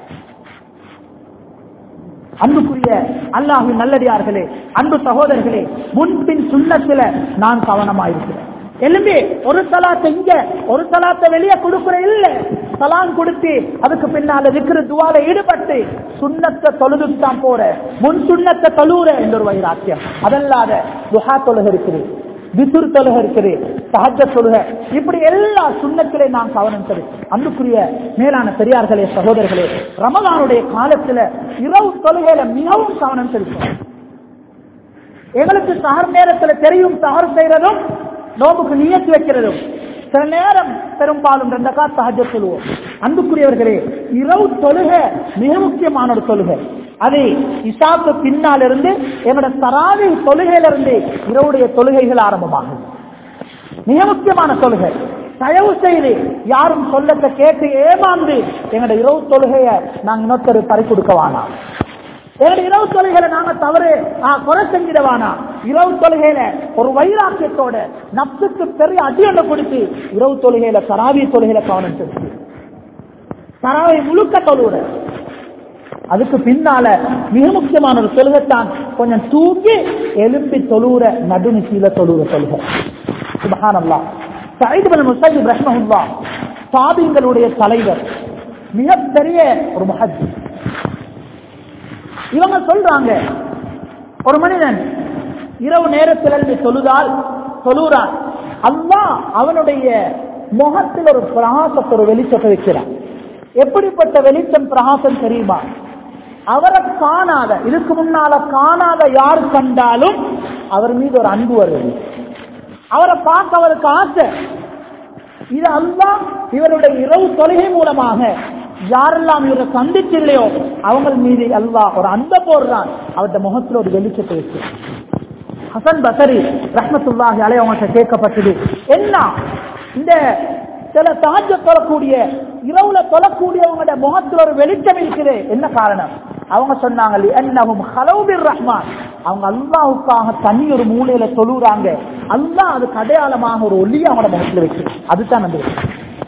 அன்புக்குரிய அல்லாஹின் நல்லடியார்களே அன்பு சகோதரர்களே முன்பின் சுண்ணத்துல நான் கவனமாயிருக்கிறேன் எலும்பி ஒரு சலாத்தை இங்க ஒரு சலாத்தை வெளியே கொடுக்கிற இல்ல சலான் கொடுத்து அதுக்கு பின்னால இருக்கிற துவால ஈடுபட்டு சுண்ணத்தை தொழுதுக்கு தான் போற முன் சுண்ணத்தை தொழுற என்ற ஒரு வைராக்கியம் அதல்லாத துஹா தொழுக இருக்குது விசுர் தொழுக இருக்குது சஹஜ தொழுக இப்படி எல்லா சுண்ணத்திலே நான் கவனம் செலுத்தி அன்புக்குரிய மேலான பெரியார்களே சகோதரர்களே ரமலானுடைய காலத்துல இரவு தொழுகையில மிகவும் கவனம் செலுத்தும் எங்களுக்கு சஹர் நேரத்துல தெரியும் சஹர் செய்யறதும் நோம்புக்கு நியத்து வைக்கிறதும் சில நேரம் பெரும்பாலும் ரெண்டு கா சஹஜ சொல்லுவோம் அன்புக்குரியவர்களே இரவு தொழுகை மிக முக்கியமான ஒரு தொழுகை அது இசாக்கு பின்னால் இருந்து எங்களோட தராவி தொழுகையில இருந்து இரவுடைய தொழுகைகள் ஆரம்பமாகும் மிக முக்கியமான தொழுகை தயவு செய்து யாரும் சொல்லத்தை கேட்டு ஏமாந்து எங்களோட இரவு தொழுகைய நாங்க இன்னொருத்தர் பறி கொடுக்க வேணாம் எங்களுடைய இரவு தொழுகையில நாங்க தவறு ஆ, குறை செஞ்சிடவானா இரவு தொழுகையில ஒரு வைராக்கியத்தோட நப்சுக்கு பெரிய அடி ஒன்று கொடுத்து இரவு தொழுகையில தராவிய தொழுகையில கவனம் செலுத்தி தராவை முழுக்க தொழுவுற அதுக்கு பின்னால மிக முக்கியமான ஒரு தொழுகைத்தான் கொஞ்சம் தூங்கி எலும்பி தொழுவுற நடுநிசையில தொழுவுற தொழுகை சுபஹானல்லா சயீத் பின் முசைப் ரஹ்மஹுல்லா சாபிங்களுடைய தலைவர் மிகப்பெரிய ஒரு முஹஜ் இவங்க சொல்றாங்க ஒரு மனிதன் இரவு நேரத்தில் இருந்து தொழுதால் தொழுறான் அல்லாஹ் அவனுடைய முகத்தில் ஒரு பிரகாசத்தை ஒரு வெளிச்சத்தை வைக்கிறான் எப்படிப்பட்ட வெளிச்சம் பிரகாசம் தெரியுமா அவரை காணாத இதுக்கு முன்னால காணாத யார் கண்டாலும் அவர் மீது ஒரு அன்பு வருது அவரை பார்க்க அவருக்கு ஆசை இது அல்லா இவருடைய இரவு தொழுகை மூலமாக யாரெல்லாம் இவரை சந்திச்சில்லையோ அவங்க மீது அல்லாஹ் ஒரு அன்பை போடுறான் அவருடைய முகத்தில் ஒரு வெளிச்சத்தை வச்சு ஹசன் பசரி ரஹ்மத்துல்லாஹி அலை அவங்கள்ட்ட கேட்கப்பட்டது என்ன இந்த சில தாஜ தொழக்கூடிய இரவுல தொழக்கூடியவங்களோட முகத்தில் ஒரு வெளிச்சம் இருக்குது என்ன காரணம் அவங்க சொன்னாங்க என்னவும் ஹலவுபிர் ரஹ்மான் அவங்க அல்லாவுக்காக தனி ஒரு மூலையில தொழுறாங்க அல்லாஹ் அதுக்கு அடையாளமாக ஒரு ஒளியை அவங்களோட முகத்தில் வச்சு அதுதான் அந்த வெளிச்சம்.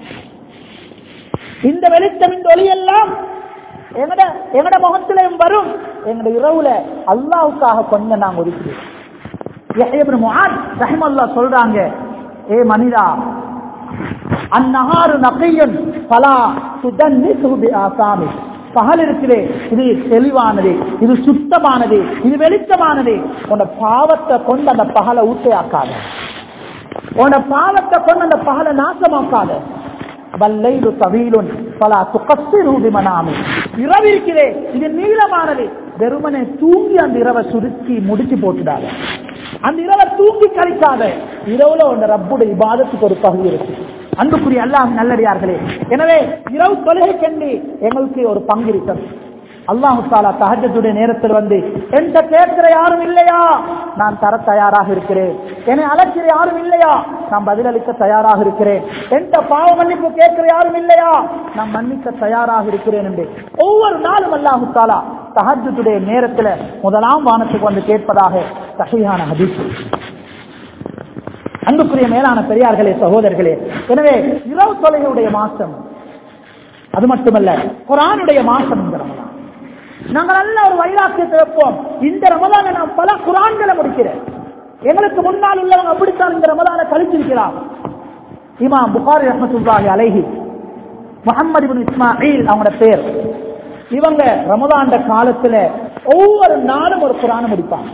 இந்த வெளிச்சம் இந்த ஒளி எல்லாம் எங்கட எங்கட முகத்திலையும் வரும் எங்கட இரவுல அல்லாவுக்காக கொஞ்சம் நாங்க ஒதுக்கிறோம் யஹ்யா முஆத் ரஹ்மத்துல்லாஹ் சொல்றாங்க ஏ மனிதா அந்நகாரு நகையன் பலா சுதன்னிசு பிஆசாமி பகல் இருக்கிறே இது தெளிவானது இது சுத்தமானது இது வெளிச்சமானது உன்னை பாவத்தை கொண்டு அந்த பகலை ஊட்டையாக்காத உன்னை பாவத்தை கொண்டு அந்த பகலை நாசமாக்காத வல்லைலு தவீலுன் பலா துக்கத்திரு பிமனாமி இரவு இருக்கிறே இது நீளமானது வெறுமனே தூங்கி அந்த இரவை சுருக்கி முடிச்சு போட்டுடாத அந்த இரவை தூங்கி கழிக்காத இரவுல உன்ன ரப்புடைய இபாதத்துக்கு ஒரு பகுதி இருக்கு அன்புக்குரிய அல்லாஹ் நல்லடியார்களே எனவே இரவு தொழுகை கண்டு எங்களுக்கு ஒரு பங்கு இருக்கிறது அல்லாஹு தாலா தஹஜத்துடைய நேரத்தில் வந்து எந்த கேட்கிற யாரும் இல்லையா நான் தர தயாராக இருக்கிறேன் என்னை அழைக்கிற யாரும் இல்லையா நான் பதிலளிக்க தயாராக இருக்கிறேன் எந்த பாவ மன்னிப்பு கேட்கிற யாரும் இல்லையா நான் மன்னிக்க தயாராக இருக்கிறேன் என்று ஒவ்வொரு நாளும் அல்லாஹு தாலா தஹஜுடைய நேரத்துல முதலாம் வானத்துக்கு வந்து கேட்பதாக சகையான ஹதீஸ் அன்புக்குரிய மேலான பெரியார்களே சகோதரர்களே எனவே இரவு தொலைகளுடைய மாசம் அது மட்டுமல்ல குரானுடைய மாசம் இந்த ரமலான் நாங்கள் நல்ல ஒரு வைராக்கியத்தை வைப்போம் இந்த ரமலான நான் பல குரான்களை முடிக்கிறேன் எங்களுக்கு முன்னால் உள்ளவங்க அப்படித்தான் இந்த ரமலான கழிச்சிருக்கிறார் இமாம் புகாரி ரஹமத்துல்லாஹி அலைஹி முகமது பின் இஸ்மாயில் அவங்களோட பேர் இவங்க ரமலாண்ட காலத்துல ஒவ்வொரு நாளும் ஒரு குரான முடிப்பாங்க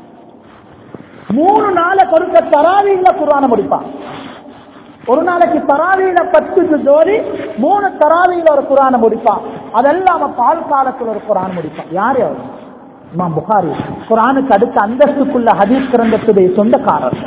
மூணு நாளை கொடுக்க தராவியில குரான முடிப்பாங்க ஒரு நாளைக்கு தராவியில பத்து ஜோடி மூணு தராவியில ஒரு குரான முடிப்பான் அதெல்லாம் அவன் பால் காலத்துல ஒரு குரான் முடிப்பான் யாரு அவர் இமாம் புகாரி குரானுக்கு அடுத்த அந்தஸ்துக்குள்ள ஹதீஸ் கிரந்தத்துடைய சொந்தக்காரர்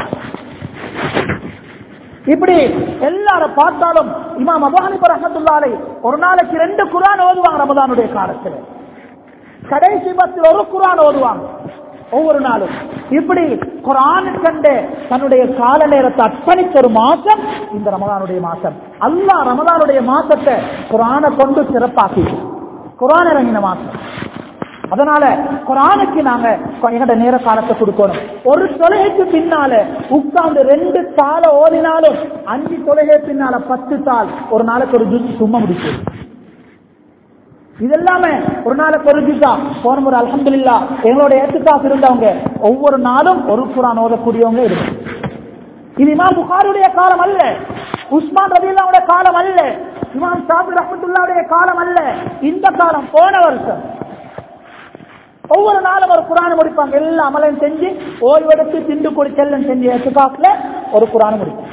இப்படி எல்லாரும் பார்த்தாலும் இமாம் அபுஹானிப ரஹமத்துல்லாலை ஒரு நாளைக்கு ரெண்டு குரான் ஓதுவாங்க ரமதானுடைய காலத்துல கடைசி பத்தில் ஒரு குரான் ஓதுவாங்க ஒவ்வொரு நாளும் இப்படி குரான் கண்டு தன்னுடைய கால நேரத்தை அர்ப்பணித்த ஒரு மாசம் இந்த ரமதானுடைய மாசம் அல்லாஹ் ரமதானுடைய மாசத்தை குரானை கொண்டு சிறப்பாக்கி குரான் இறங்கின மாசம் அதனால குரானுக்கு நாங்க எங்கட நேர காலத்தை கொடுக்கணும் ஒரு தொலைகைக்கு பின்னால உட்கார்ந்து ரெண்டு தாள ஓதினாலும் அஞ்சு தொலைகை பின்னால பத்து தாள் ஒரு நாளைக்கு ஒரு ஜூஸ் சும்மா முடிக்கும் இதெல்லாமே ஒரு நாளைக்கு ஒரு ஜிசா போன முறை அலமதுல்லா எங்களோட ஏத்துக்காசு இருந்தவங்க ஒவ்வொரு நாளும் ஒரு குரான் ஓதக்கூடியவங்க இருக்கு இது இமாம் புகாருடைய காலம் அல்ல உஸ்மான் ரபீல்லாவுடைய காலம் அல்ல இமாம் ஷாபி ரஹமத்துல்லாவுடைய காலம் அல்ல இந்த காலம் போன வருஷம் ஒவ்வொரு நாளும் ஒரு குரான் முடிப்பாங்க எல்லா அமலையும் செஞ்சு ஓய்வெடுத்து திண்டு கொடி செல்லம் செஞ்சு ஏத்துக்காப்புல ஒரு குரான் முடிப்பாங்க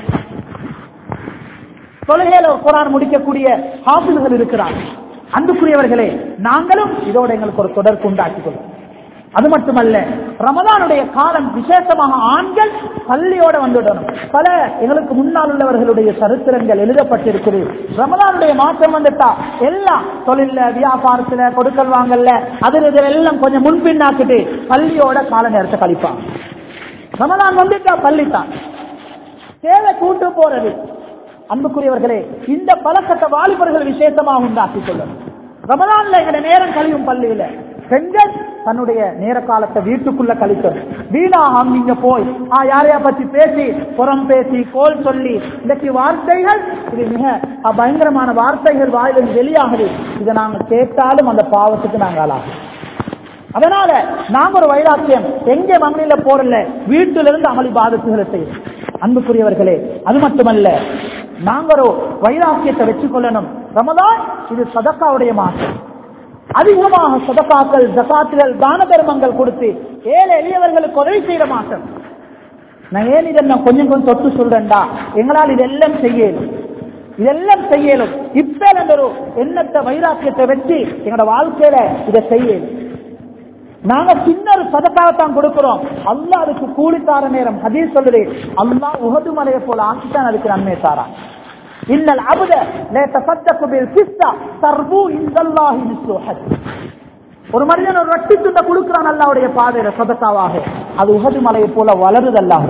தொழுகையில ஒரு குரான் முடிக்கக்கூடிய ஹாஃபில்கள் இருக்கிறாங்க அன்புக்குரியவர்களே நாங்களும் இதோட எங்களுக்கு ஒரு தொடர்பு உண்டாக்கிக் கொள்ளும் அது மட்டுமல்ல ரமதானுடைய காலம் விசேஷமாக ஆண்கள் பள்ளியோட வந்துடணும் பல எங்களுக்கு முன்னால் உள்ளவர்களுடைய சரித்திரங்கள் எழுதப்பட்டிருக்குது ரமதானுடைய மாற்றம் வந்துட்டா எல்லாம் தொழில்ல வியாபாரத்துல கொடுக்கல் வாங்கல்ல அதுல இதுல எல்லாம் கொஞ்சம் முன்பின்னாக்கிட்டு பள்ளியோட கால நேரத்தை கழிப்பாங்க ரமதான் வந்துட்டா பள்ளித்தான் தேவை கூட்டு போறது அன்புக்குரியவர்களே இந்த பழக்கத்தை வாலிபர்கள் விசேஷமாக உண்டாக்கிக் கொள்ளும் ரமதான்ல எங்க நேரம் கழியும் பள்ளியில பெண்கள் தன்னுடைய நேர காலத்தை வீட்டுக்குள்ள கழிக்கணும் வீணாக நீங்க போய் ஆ யாரையா பத்தி பேசி புறம் பேசி கோல் சொல்லி இன்றைக்கு வார்த்தைகள் இது மிக அஹ், பயங்கரமான வார்த்தைகள் வாயிலிருந்து வெளியாகுது இதை நாங்க கேட்டாலும் அந்த பாவத்துக்கு நாங்க ஆளாகும் அதனால நாங்க ஒரு வைராக்கியம் எங்க மகளில போறல வீட்டில இருந்து அமளி பாதத்துகளை செய்யும் அன்புக்குரியவர்களே அது மட்டுமல்ல நாங்க ஒரு வைராக்கியத்தை வச்சுக்கொள்ளணும் ரமதான் இது சதக்காவுடைய மாசம் அதிகமாக சதக்காக்கள் ஜகாத்துகள் தான தர்மங்கள் கொடுத்து ஏழை எளியவர்களுக்கு உதவி செய்யற மாசம் நான் ஏன் இதை நான் கொஞ்சம் கொஞ்சம் தொட்டு சொல்றேன்டா எங்களால் இதெல்லாம் செய்யலும் இதெல்லாம் செய்யலும் இப்ப ஒரு எண்ணத்தை வைராக்கியத்தை வச்சு எங்களோட வாழ்க்கையில இதை செய்யலும் நாங்க சின்ன ஒரு சதக்காகத்தான் கொடுக்கிறோம் அல்லாஹ் அதுக்கு கூலி தார நேரம் ஹதீஸ் சொல்லுது அல்லாஹ் உகது மலையை போல ஆக்கித்தான் அதுக்கு நன்மை தாரான் இன்னல் அபுத லே தசத்தக்கு பில் கிஸ்தா தர்பு இந்தல்லாஹி மிஸ்லு ஹஜ் ஒரு மனிதன் ஒரு ரட்டி துண்ட கொடுக்கிறான் அல்லாவுடைய பாதையில சதக்காவாக அது உகது மலையை போல வளருது அல்லாஹ்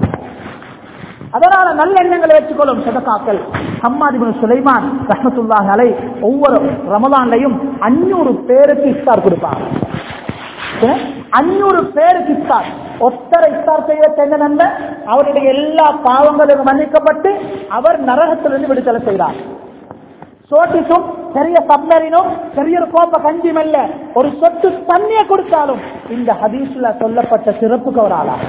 அதனால நல்ல எண்ணங்களை வச்சுக்கொள்ளும் சதக்காக்கள் ஹம்மாதிபுன் சுலைமான் ரஹமத்துல்லாஹ் அலை ஒவ்வொரு ரமலான்லையும் அஞ்சூறு பேருக்கு இஃப்தார் கொடுப்பாங்க அஞ்சூறு பேருக்கு இஃப்தார் ஒத்தரை இஃப்தார் செய்யறது என்ன நன்மை அவருடைய எல்லா பாவங்களும் மன்னிக்கப்பட்டு அவர் நரகத்திலிருந்து விடுதலை செய்கிறார் சோட்டிக்கும் பெரிய சப்மரினும் பெரிய ஒரு கோப்ப கஞ்சியும் அல்ல ஒரு சொட்டு தண்ணியை கொடுத்தாலும் இந்த ஹதீஸ்ல சொல்லப்பட்ட சிறப்புக்கு ஒரு ஆளாகும்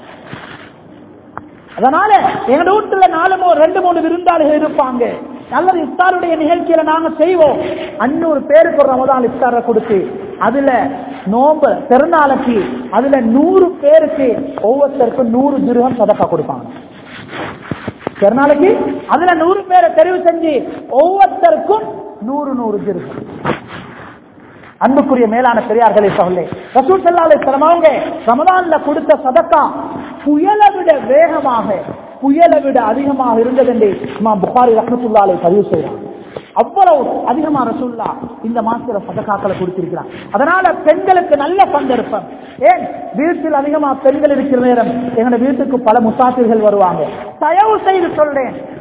அதனால எங்க வீட்டுல நாலு மூணு ரெண்டு மூணு விருந்தாளிகள் இருப்பாங்க நல்லது இஃப்தாருடைய நிகழ்ச்சியில நாங்க செய்வோம் அன்னூறு பேருக்கு ஒரு ரமதான் இஃப்தாரை கொடுத்து அதுல நோம்பு பெருநாளைக்கு அதுல நூறு பேருக்கு ஒவ்வொருத்தருக்கும் நூறு திருகம் சதக்கா கொடுப்பாங்க பெருநாளைக்கு அதுல நூறு பேரை தெரிவு செஞ்சு ஒவ்வொருத்தருக்கும் நூறு நூறு திருகம் அன்புக்குரிய மேலான பெரியார்களே சொல்லே ரசூல் சல்லாலை அவங்க ரமதான்ல கொடுத்த சதக்கா புயலை விட வேகமாக புயலை விட அதிகமாக இருந்தது என்று இமாம் புகாரி ரஹமத்துல்லாலை பதிவு செய்யறான் அவ்வளவு அதிகமா ரசூல்லா இந்த மாசத்துல சதக்காக்களை கொடுத்திருக்கிறான் அதனால பெண்களுக்கு நல்ல சந்தர்ப்பம் ஏன் வீட்டில் அதிகமா பெண்கள் இருக்கிற நேரம் எங்க வீட்டுக்கு பல முசாஃபிர்கள் வருவாங்க தயவு செய்து சொல்றேன்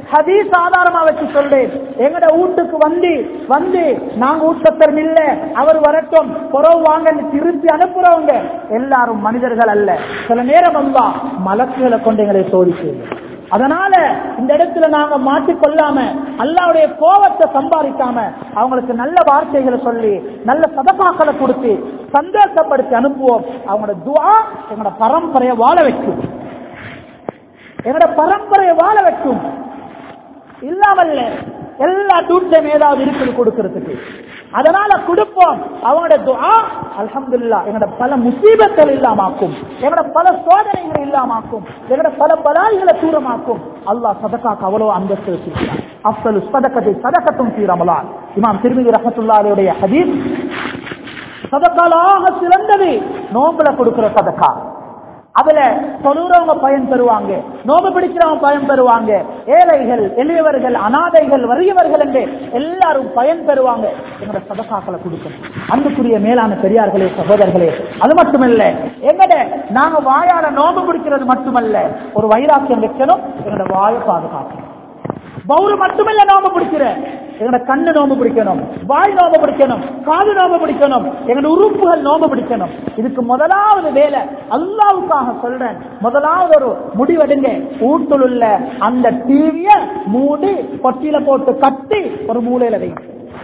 ஹதீஸ் ஆதாரமா வச்சு சொல்றேன் எங்கட வீட்டுக்கு வந்து வந்து நாங்க ஊட்டத்தரும் இல்ல அவர் வரட்டும் புறவு வாங்கன்னு திருப்பி அனுப்புறவங்க எல்லாரும் மனிதர்கள் அல்ல சில நேரம் அல்லா மலக்குகளை கொண்டு எங்களை சோதிச்சு அதனால இந்த இடத்துல நாங்க மாட்டிக்கொள்ளாம அல்லாவுடைய கோபத்தை சம்பாதிக்காம அவங்களுக்கு நல்ல வார்த்தைகளை சொல்லி நல்ல சதபாக்களை கொடுத்து சந்தோஷப்படுத்தி அனுப்புவோம் அவங்களோட துவா எங்களோட பரம்பரையை வாழ வைக்கும் எங்களோட பரம்பரையை வாழ வைக்கும் இல்லாமல்ல எல்லா டூட்லையும் ஏதாவது இருக்குது கொடுக்கறதுக்கு அதனால கொடுப்போம் அவங்களோட துஆ அல்ஹம்துலில்லாஹ் எங்களோட பல முசீபத்தில் இல்லாமாக்கும் எங்களோட பல சோதனைகளை இல்லாமாக்கும் எங்களோட பல பலாய்களை தூரமாக்கும் அல்லாஹ் சதக்காக்கு அவ்வளவு அந்தஸ்து வச்சிருக்கிறார் அப்சலு சதக்கத்தை சதக்கத்தும் தீரமலான் இமாம் திருமிதி ரஹத்துல்லாருடைய ஹதீஸ் சதக்காலாக சிறந்தது நோம்புல கொடுக்கிற சதக்கா அதுல தொழுறவங்க பயன் பெறுவாங்க நோம்பு பிடிக்கிறவங்க பயன் பெறுவாங்க ஏழைகள் எளியவர்கள் அனாதைகள் வறியவர்கள் என்று எல்லாரும் பயன் பெறுவாங்க எங்களோட சதகாக்களை கொடுக்கணும் அன்புக்குரிய மேலான பெரியார்களே சகோதரர்களே அது மட்டுமல்ல எங்கட நாங்க வாயால நோம்பு பிடிக்கிறது மட்டுமல்ல ஒரு வைராக்கியம் வைக்கணும் எங்களோட வாயை பாதுகாக்கணும் பௌரு மட்டுமல்ல நோம்பு பிடிக்கிற எங்களோட கண்ணு நோம்பு பிடிக்கணும் வாய் நோம்பு பிடிக்கணும் காது நோம்பு பிடிக்கணும் எங்களோட உறுப்புகள் நோம்பு பிடிக்கணும் இதுக்கு முதலாவது வேலை அல்லாவுக்காக சொல்றேன் முதலாவது ஒரு முடிவெடுங்க வீட்டில் உள்ள அந்த டிவிய மூடி பொட்டியில போட்டு கட்டி ஒரு மூலையில வைங்க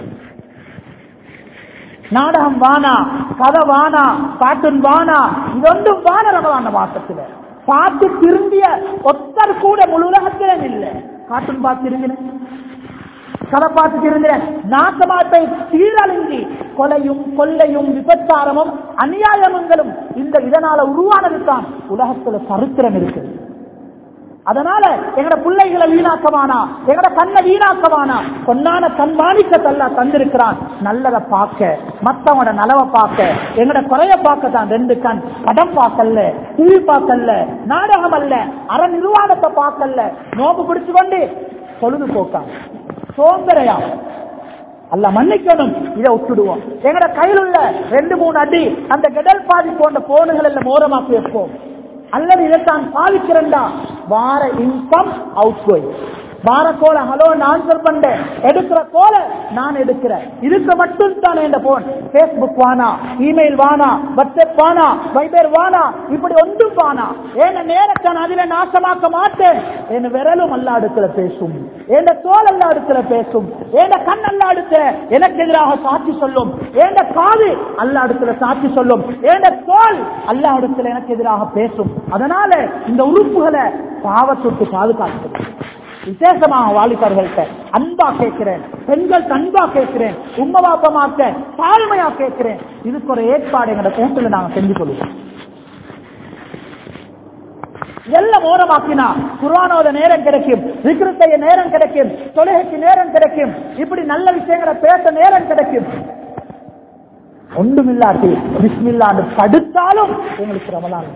நாடகம் வானா கதை வானா கார்ட்டூன் வானா இதொன்றும் வான ரமலான மாசத்துல பார்த்து திரும்பிய ஒத்தர் கூட முழு உலகத்திலும் இல்லை கார்ட்டூன் பார்த்து திரும்பின கதை பார்த்து திரும்பின நாசமாட்டை சீரழிஞ்சி கொலையும் கொள்ளையும் விபச்சாரமும் அநியாயங்களும் இந்த இதனால உருவானது தான் உலகத்துல சரித்திரம் இருக்குது அதனால எங்கட பிள்ளைகளை வீணாக்கவானா எங்கட கண்ணை வீணாக்கவானா பொன்னான கண்மாணிக்க தல்லா தந்திருக்கிறான் நல்லதை பார்க்க மத்தவங்களோட நலவை பார்க்க எங்கட குறைய பார்க்க தான் ரெண்டு கண் படம் பார்க்கல டிவி பார்க்கல நாடகம் அல்ல அற நிர்வாகத்தை பார்க்கல நோம்பு பிடிச்சு கொண்டு பொழுதுபோக்கா சோம்பரையா அல்ல மன்னிக்கணும் இதை விட்டுடுவோம் எங்கட கையில் உள்ள ரெண்டு மூணு அடி அந்த கெடல் பாதி போன்ற போனுகள் எல்லாம் ஓரமாக்கி வைப்போம் அல்லது இதைத்தான் பாவிக்கிறேன்டா வார இன்கம் அவுட் கோயிங் வார கோல ஹலோ நான் சொல் பண்ணேன் எடுக்கிற கோல நான் எடுக்கிறேன் இதுக்கு மட்டும் தான் என் போன் பேஸ்புக் வானா இமெயில் வானா வாட்ஸ்அப் வானா வைபர் வானா இப்படி ஒன்றும் வானா என் நேரத்தை நான் அதில நாசமாக்க மாட்டேன் என் விரலும் அல்லா இடத்துல பேசும் என் தோல் அல்லா இடத்துல பேசும் என் கண் அல்லா இடத்துல எனக்கு எதிராக சாட்சி சொல்லும் என் காது அல்லா இடத்துல சாட்சி சொல்லும் என் தோல் அல்லா இடத்துல எனக்கு எதிராக பேசும் அதனால இந்த உறுப்புகளை பாவத்தொட்டு பாதுகாத்து விசேஷமாக வாலிபர்கள்ட்ட அன்பா கேட்கிறேன் பெண்கள் அன்பா கேட்கிறேன் உம்ம பாப்பமாக்க தாழ்மையா கேட்கிறேன் இதுக்கு ஒரு ஏற்பாடு எங்களோட கூட்டில் நாங்க செஞ்சு கொள்வோம் எல்லாம் ஓரமாக்கினா குரானோட நேரம் கிடைக்கும் விக்கிர செய்ய நேரம் கிடைக்கும் தொழுகைக்கு நேரம் கிடைக்கும் இப்படி நல்ல விஷயங்களை பேச நேரம் கிடைக்கும் ஒன்றுமில்லாட்டி பிஸ்மில்லான்னு தடுத்தாலும் எங்களுக்கு ரமலான்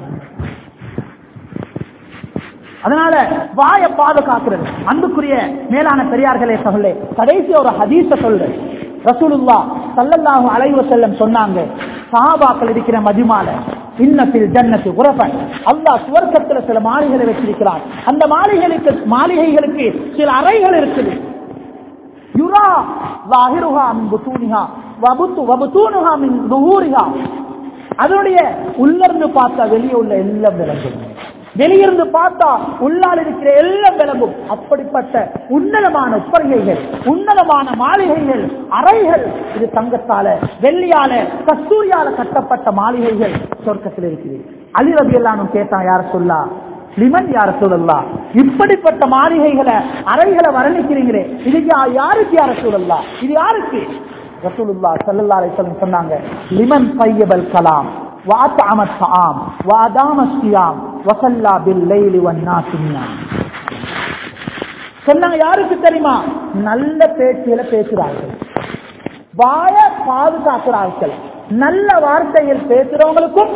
அதனால வாய பாதுகாக்கிறது அன்புக்குரிய மேலான பெரியார்களே சொல்லு கடைசி ஒரு ஹதீஸ சொல்லு ரசூலுல்லா சல்லல்லாஹு அலைஹி வஸல்லம் சொன்னாங்க சஹாபாக்கள் இருக்கிற மதிமால இன்னத்தில் ஜன்னத்து உரபன் அல்லாஹ் சுவர்க்கத்துல சில மாளிகைகளை வச்சிருக்கிறார் அந்த மாளிகைகளுக்கு மாளிகைகளுக்கு சில அறைகள் இருக்குது யுரா லாஹிருஹா மின் புத்தூனிஹா வபுத்து வபுத்தூனுஹா மின் துஹூரிஹா அதனுடைய உள்ளிருந்து பார்த்தா வெளியே உள்ள எல்லாம் விளங்கும் வெளியிருந்து பார்த்தா உள்ளால் இருக்கிற எல்லாம் விளங்கும் அப்படிப்பட்ட உன்னதமான உப்பரிகைகள் உன்னதமான மாளிகைகள் அறைகள் இது தங்கத்தால வெள்ளியால கஸ்தூரியால கட்டப்பட்ட மாளிகைகள் சொர்க்கத்தில் இருக்குது அலி ரபி எல்லாரும் கேட்டான் யார சொல்லா லிமன் யார சொல்லலாம் இப்படிப்பட்ட மாளிகைகளை அறைகளை வர்ணிக்கிறீங்களே இது யா- யாருக்கு யார சொல்லலாம் இது யாருக்கு ரசூலுல்லா ஸல்லல்லாஹு அலைஹி வஸல்லம் சொன்னாங்க லிமன் பையபல் கலாம் وأطعم الطعام وأدام الصيام وصلى بالليل والناس نيام சொன்னாங்க யாருக்கு தெரியுமா நல்ல பேச்சுகளை பேசுறார்கள் வாய பாதுகாக்கிறார்கள் நல்ல வார்த்தைகள் பேசுறவங்களுக்கும்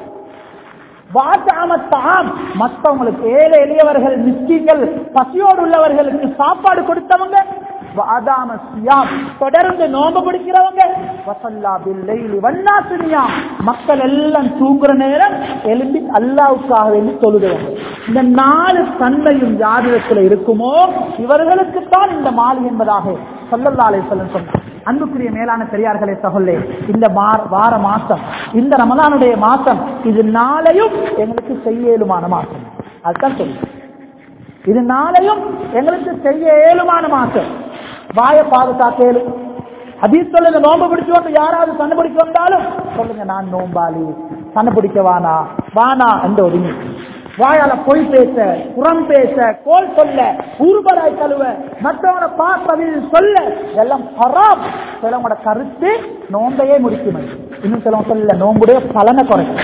வாசாமத்தாம் மற்றவங்களுக்கு ஏழை எளியவர்கள் மிஸ்கிங்கள் பசியோடு உள்ளவர்களுக்கு சாப்பாடு கொடுத்தவங்க வாதாம சியாம் தொடர்ந்து நோம்பு பிடிக்கிறவங்க வசல்லா பில்லைலி வண்ணாசினியா மக்கள் எல்லாம் தூங்குற நேரம் எழும்பி அல்லாவுக்காக வேண்டி தொழுதுவாங்க இந்த நாலு தன்மையும் யாரிடத்தில் இருக்குமோ இவர்களுக்கு தான் இந்த மாலை என்பதாக சொல்லல்லா அலைஹிஸ்ஸலாம் சொன்னார் அன்புக்குரிய மேலான பெரியார்களே சகோலே இந்த மார்- வார மாசம் இந்த ரமலானுடைய மாசம் இது நாளையும் எங்களுக்கு செய்ய இயலுமான மாசம் அதுதான் சொல்லுங்க இது நாளையும் எங்களுக்கு செய்ய இயலுமான மாசம் வாய பாதுகாக்க இயலும் ஹதீஸ் சொல்லுங்க நோம்பு பிடிச்சு வந்து யாராவது சண்டை பிடிக்க வந்தாலும் சொல்லுங்க நான் நோம்பாளி சண்டை பிடிக்க வானா வானா என்று ஒதுங்கி வாயால பொய் பேச புறம் பேச கோல் சொல்ல ஊர்வலாய் கழுவ மற்றவனை பார்ப்பதில் சொல்ல எல்லாம் ஹராம் சிலவங்களோட கருத்து நோம்பையே முடிக்கும் இன்னும் சிலவங்க சொல்ல நோம்புடைய பலனை குறைக்கும்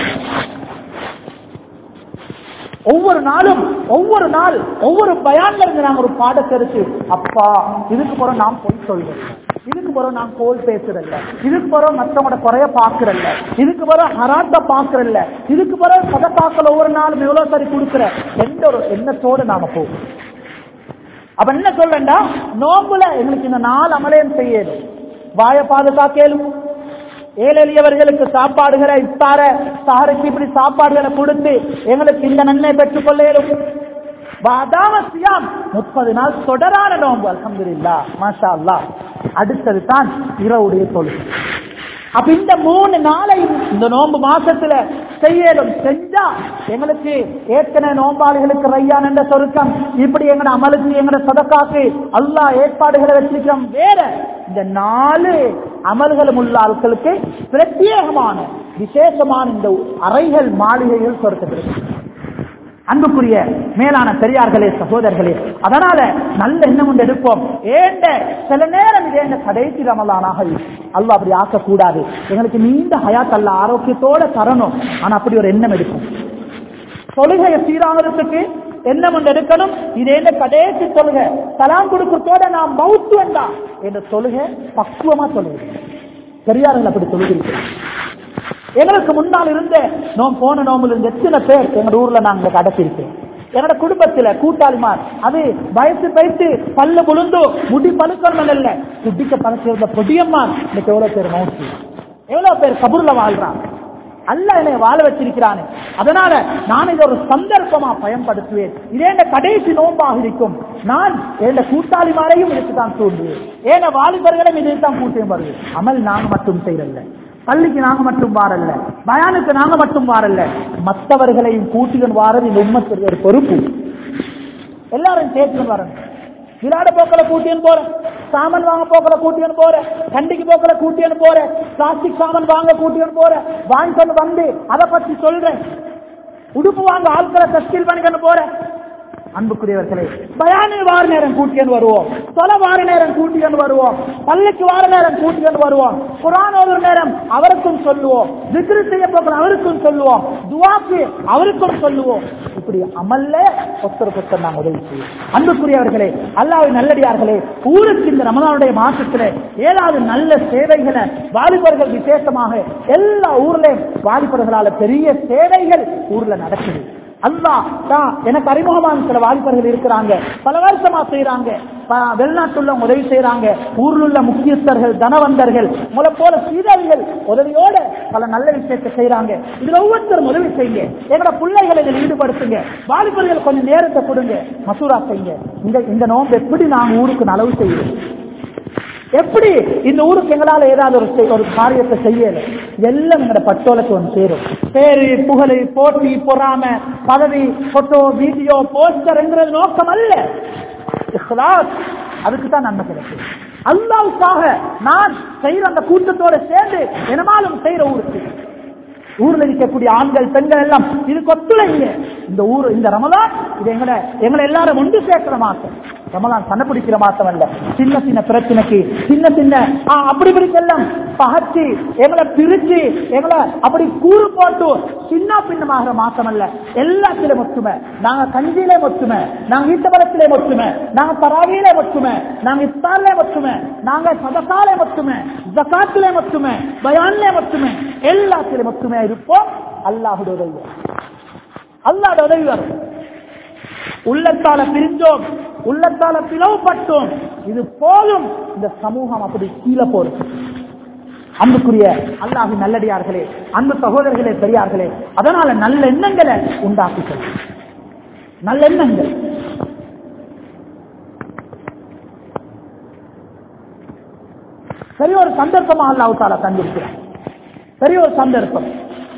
ஒவ்வொரு நாளும் ஒவ்வொரு நாள் ஒவ்வொரு பயான்ல இருந்து நாங்க ஒரு பாடத்தை எடுத்து அப்பா இதுக்கு பிறகு நாம் பொய் சொல்றோம் இதுக்கு பிறகு நான் கோல் பேசுறல்ல இதுக்கு பிறகு மற்றவங்களோட குறைய பாக்குறல்ல இதுக்கு பிறகு ஹராத்த பாக்குறல்ல இதுக்கு பிறகு சதப்பாக்கள் ஒவ்வொரு நாளும் எவ்வளவு சரி கொடுக்குற எந்த ஒரு எண்ணத்தோடு நாம போவோம் அப்ப என்ன சொல்றேன்டா நோம்புல எங்களுக்கு இந்த நாள் அமலேன் செய்யணும் வாய பாதுகாக்கலும் ஏழை எளியவர்களுக்கு சாப்பாடுகளை இஃப்தார சாருக்கு இப்படி சாப்பாடுகளை கொடுத்து எங்களுக்கு இந்த நன்மை பெற்றுக் கொள்ளலும் வாதாமசியாம் முப்பது நாள் தொடரான நோம்பு அல்ஹம்துலில்லா மாஷா அல்லாஹ் அடுத்தது தான் இரவுடைய தொழுகை அப்ப இந்த மூணு நாளையும் இந்த நோன்பு மாசத்துல செய்யலும் செஞ்சா எங்களுக்கு ஏற்கனவே நோம்பாளிகளுக்கு ரையான் என்ற சொருக்கம் இப்படி எங்கட அமலுக்கு எங்கட சதக்காக்கு அல்லாஹ் ஏற்பாடுகளை வச்சிருக்கோம் வேற இந்த நாலு அமல்களும் உள்ள ஆட்களுக்கு பிரத்யேகமான விசேஷமான இந்த அறைகள் மாளிகைகள் சொருக்கத்திற்கு அன்புக்குரிய மேலான பெரியார்களே சகோதரர்களே அதனால நல்ல எண்ணம் கொண்டு எடுப்போம் ஏண்ட சில நேரம் இது எங்க கடைசி ரமலானாக அல்லாஹ் அப்படி ஆக்கக்கூடாது எங்களுக்கு நீண்ட ஹயாத் அல்ல ஆரோக்கியத்தோட தரணும் ஆனா அப்படி ஒரு எண்ணம் எடுக்கும் தொழுகையை சீராகிறதுக்கு எண்ணம் ஒன்று எடுக்கணும் இது என்ன கடைசி தொழுகை சலாம் கொடுக்கறதோட நான் மவுத்து வேண்டாம் என்ற தொழுகை பக்குவமா தொழுகை பெரியார்கள் அப்படி தொழுகிறீர்கள் எங்களுக்கு முன்னால் இருந்த நோம் போன நோம்பில் இருந்த எத்தனை பேர் எங்க ஊர்ல நாங்க அடக்கியிருக்கோம் என்னோட குடும்பத்துல கூட்டாளிமார் அது வயசு பயிற்சி பல்லு புழுந்து முடி பழுக்கணும் இல்ல குடிக்க பழச்சிருந்த பொடியம்மார் இன்னைக்கு எவ்வளவு பேர் நோக்கி எவ்வளவு பேர் கபூர்ல வாழ்றான் அல்ல என்னை வாழ வச்சிருக்கிறானே அதனால நான் இதை ஒரு சந்தர்ப்பமா பயன்படுத்துவேன் இதே இந்த கடைசி நோம்பாக இருக்கும் நான் எந்த கூட்டாளிமாரையும் இதுக்கு தான் தூண்டுவேன் ஏன வாலிபர்களும் இதை தான் கூட்டியும் வருவேன் அமல் நாங்க மட்டும் செய்யறல்ல பள்ளிக்கு நாங்க மட்டும் வாரல்ல பயானுக்கு நாங்க மட்டும் வாரல்ல மற்றவர்களையும் கூட்டிகள் வாரது இந்த உண்மத்துடைய ஒரு பொறுப்பு எல்லாரும் சேர்த்து வரணும் விளையாட போக்கல கூட்டியன் போறேன் சாமான் வாங்க போக்கல கூட்டியன் போறேன் கண்டிக்கு போக்கல கூட்டியன் போறேன் பிளாஸ்டிக் சாமான் வாங்க கூட்டியன் போறேன் வாங்கிட்டு வந்து அதை பத்தி சொல்றேன் உடுப்பு வாங்க ஆட்களை தஸ்கீல் பண்ணிக்கொண்டு போறேன் அன்புக்குரியவர்களே பயானி வார நேரம் கூட்டியன் வருவோம் தொலை வார நேரம் கூட்டியன் வருவோம் பள்ளிக்கு வார நேரம் கூட்டியன் வருவோம் குரான் ஒரு நேரம் அவருக்கும் சொல்லுவோம் விக்ரி செய்ய போகிற அவருக்கும் சொல்லுவோம் துவாக்கு அவருக்கும் சொல்லுவோம் இப்படி அமல்ல ஒருத்தருக்கு ஒருத்தர் நாங்கள் உதவி செய்வோம் அன்புக்குரியவர்களே அல்லாவின் நல்லடியார்களே ஊருக்கு இந்த ரமலானுடைய மாசத்துல ஏதாவது நல்ல சேவைகளை வாலிபர்கள் விசேஷமாக எல்லா ஊர்லயும் வாலிபர்களால பெரிய சேவைகள் ஊர்ல நடக்குது அல்லாஹ் தான் எனக்கு அறிமுகமான சில வாலிபர்கள் இருக்கிறாங்க பல வருஷமா செய்யறாங்க வெளிநாட்டுள்ள உதவி செய்யறாங்க ஊர்ல உள்ள முக்கியஸ்தர்கள் தனவந்தர்கள் உங்களை போல சீதாவிகள் உதவியோட பல நல்ல விஷயத்தை செய்யறாங்க இதுல ஒவ்வொருத்தரும் உதவி செய்யுங்க எங்களோட பிள்ளைகளை இதில் ஈடுபடுத்துங்க வாலிபர்கள் கொஞ்சம் நேரத்தை கொடுங்க மசூரா செய்யுங்க இந்த இந்த நோன்பு எப்படி நாங்க ஊருக்கு நலவு செய்வோம் எப்படி இந்த ஊருக்கு எங்களால ஏதாவது ஒரு செய்- ஒரு காரியத்தை செய்யல எல்லாம் எங்களோட பட்டோலக்கு வந்து சேரும் பேரு புகழ் போட்டி பொறாம பதவி போட்டோ வீடியோ போஸ்டர்ங்கிறது நோக்கம் அல்ல இஹ்லாஸ் அதுக்கு தான் நன்மை கிடைக்கும் அல்லாவுக்காக நான் செய்யற அந்த கூட்டத்தோட சேர்ந்து என்னமாலும் செய்யற ஊருக்கு ஊர்ல இருக்கக்கூடிய ஆண்கள் பெண்கள் எல்லாம் இதுக்கு ஒத்துழைங்க இந்த ஊர் இந்த ரமலான் இது எங்களை எங்களை எல்லாரும் ஒன்று சேர்க்கிற மாசம் ரமலான் சண்டை பிடிக்கிற மாசம் அல்ல சின்ன சின்ன பிரச்சனைக்கு சின்ன சின்ன ஆ, அப்படி பிடிக்கெல்லாம் பகச்சு எங்களை பிரிச்சு எங்களை அப்படி கூறு போட்டு சின்ன பின்னமாகிற மாசம் அல்ல எல்லாத்திலும் ஒத்துமை நாங்க கஞ்சியிலே ஒத்துமை நாங்க ஈட்டபலத்திலே ஒத்துமை நாங்க தராவியிலே ஒத்துமை நாங்க இஃப்தாரிலே ஒத்துமை நாங்க சதக்காலே ஒத்துமை ஜக்காத்திலே ஒத்துமை பயான்லே ஒத்துமை எல்லாத்திலும் ஒத்துமையா இருப்போம் அல்லாஹுடைய உதவி அல்லாஹ் உதவி வரும் உள்ளத்தால பிரிஞ்சோம் உள்ளத்தால பிளவுபட்டோம் இது போதும் இந்த சமூகம் அப்படி கீழே போறது அன்புக்குரிய அல்லாஹின் நல்லடியார்களே அன்பு சகோதரர்களே பெரியார்களே அதனால நல்ல எண்ணங்களை உண்டாக்குங்கள் நல்ல எண்ணங்கள் பெரிய ஒரு சந்தர்ப்பமா அல்லாஹ் தாலா தந்திருக்கிறார் பெரிய ஒரு சந்தர்ப்பம்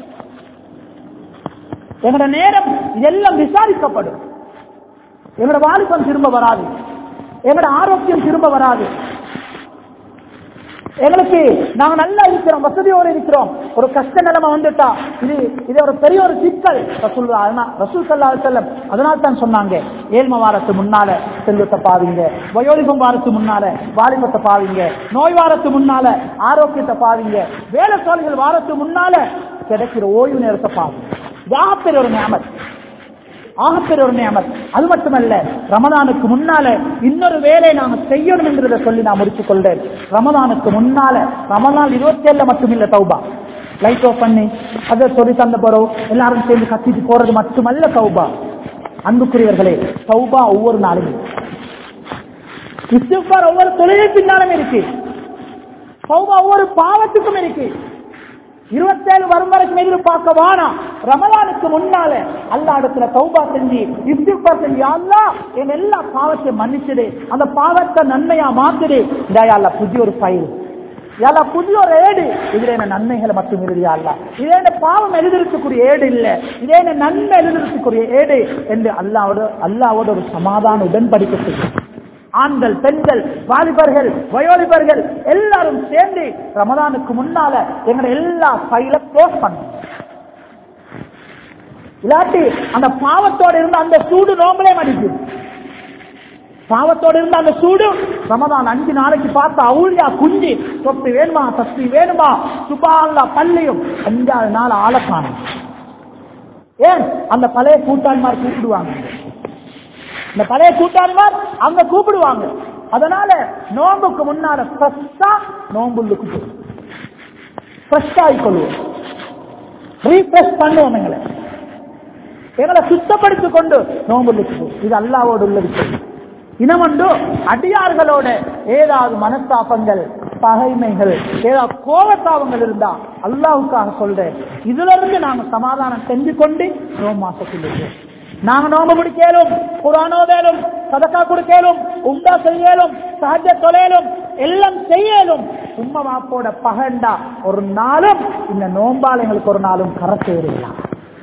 எங்களோட நேரம் இதெல்லாம் விசாரிக்கப்படும் எங்களோட வாலிபம் திரும்ப வராது எங்களோட ஆரோக்கியம் திரும்ப வராது எங்களுக்கு நாங்க நல்லா இருக்கிறோம் வசதியோடு இருக்கிறோம் ஒரு கஷ்ட நிலைமை வந்துட்டா இது இது ஒரு பெரிய ஒரு சிக்கல் ரசூல் ரசூல் சல்லா செல்லம் அதனால தான் சொன்னாங்க ஏழ்ம வாரத்து முன்னால செல்வத்தை பாவீங்க வயோலிபம் வாரத்து முன்னால வாலிபத்தை பாவீங்க நோய் வாரத்து முன்னால ஆரோக்கியத்தை பாவீங்க வேலை சோழிகள் வாரத்து முன்னால கிடைக்கிற ஓய்வு நேரத்தை பாவீங்க யாப்பெரிய ஒரு நியமத் ஆகப்பெரிய ஒரு நியமத் அது மட்டுமல்ல ரமதானுக்கு முன்னால இன்னொரு வேலை நாம செய்யணும் என்கிறத சொல்லி நான் முடித்துக் கொள்றேன் ரமதானுக்கு முன்னால ரமதான் இருபத்தி ஏழுல மட்டுமில்ல தௌபா லைட் ஆஃப் பண்ணி அதை சொல்லி தந்த போறோம் எல்லாரும் சேர்ந்து கத்திட்டு போறது மட்டுமல்ல தௌபா அன்புக்குரியவர்களே தௌபா ஒவ்வொரு நாளும் இஸ்திஃபார் ஒவ்வொரு தொழிலை பின்னாலும் இருக்கு தௌபா ஒவ்வொரு பாவத்துக்கும் இருக்கு இருபத்தேழு வரும் வரைக்கும் எதிர்பார்க்க வேணாம் ரமலானுக்கு முன்னால அல்லா இடத்துல தௌபா செஞ்சு இஸ்திஃபார் செஞ்சு அல்லா என் எல்லா பாவத்தையும் மன்னிச்சிடு அந்த பாவத்தை நன்மையா மாத்துடு இதாயா புதிய ஒரு ஃபைல் யாரா புதிய ஒரு ஏடு இதுல என்ன நன்மைகளை மட்டும் எழுதியா அல்ல இதே என்ன பாவம் எழுதிருக்கக்கூடிய ஏடு இல்ல இதே என்ன நன்மை எழுதிருக்கக்கூடிய ஏடு என்று அல்லாவோட அல்லாவோட ஒரு சமாதான உடன்படிக்கை செய்யும் ஆண்கள் பெண்கள் வாலிபர்கள் வயோலிபர்கள் எல்லாரும் சேர்ந்து ரமதானுக்கு முன்னால எங்களை எல்லா ஃபைல க்ளோஸ் பண்ணும் இல்லாட்டி அந்த பாவத்தோட இருந்த அந்த சூடு நோம்பலே மடிக்கும் பாவத்தோட இருந்த அந்த சூடு ரமதான் அஞ்சு நாளைக்கு பார்த்து அவுளியா குஞ்சு சொத்து வேணுமா சஸ்தி வேணுமா சுபால்லா பள்ளியும் அஞ்சாவது நாள் ஆளக்கானம் ஏன் அந்த பழைய கூட்டாளிமார் கூப்பிடுவாங்க இந்த பழைய கூட்டாளிமார் அங்க கூப்பிடுவாங்க அதனால நோம்புக்கு முன்னால ஃப்ரெஷ்ஷா நோம்புள்ளுக்கு ஃப்ரெஷ் ஆகிக்கொள்வோம் ரீஃப்ரெஷ் பண்ணுவோம் எங்களை எங்களை சுத்தப்படுத்திக் கொண்டு நோம்புள்ளுக்கு இது அல்லாவோடு உள்ள விஷயம் இனமொன்று அடியார்களோட ஏதாவது மனஸ்தாபங்கள் பகைமைகள் ஏதாவது கோபத்தாபங்கள் இருந்தா அல்லாவுக்காக சொல்றேன் இதுல இருந்து நாங்க சமாதானம் செஞ்சு கொண்டு நோம் மாசத்தில் இருக்கோம் நாங்க நோம்பு பிடிக்கலும் குரானோதேலும் சதக்கா கொடுக்கலும் உண்டா செய்யலும் சஹஜ தொலையலும் எல்லாம் செய்யலும் சும்மா மாப்போட பகண்டா ஒரு நாளும் இந்த நோம்பால் எங்களுக்கு ஒரு நாளும் கரை சேரலாம்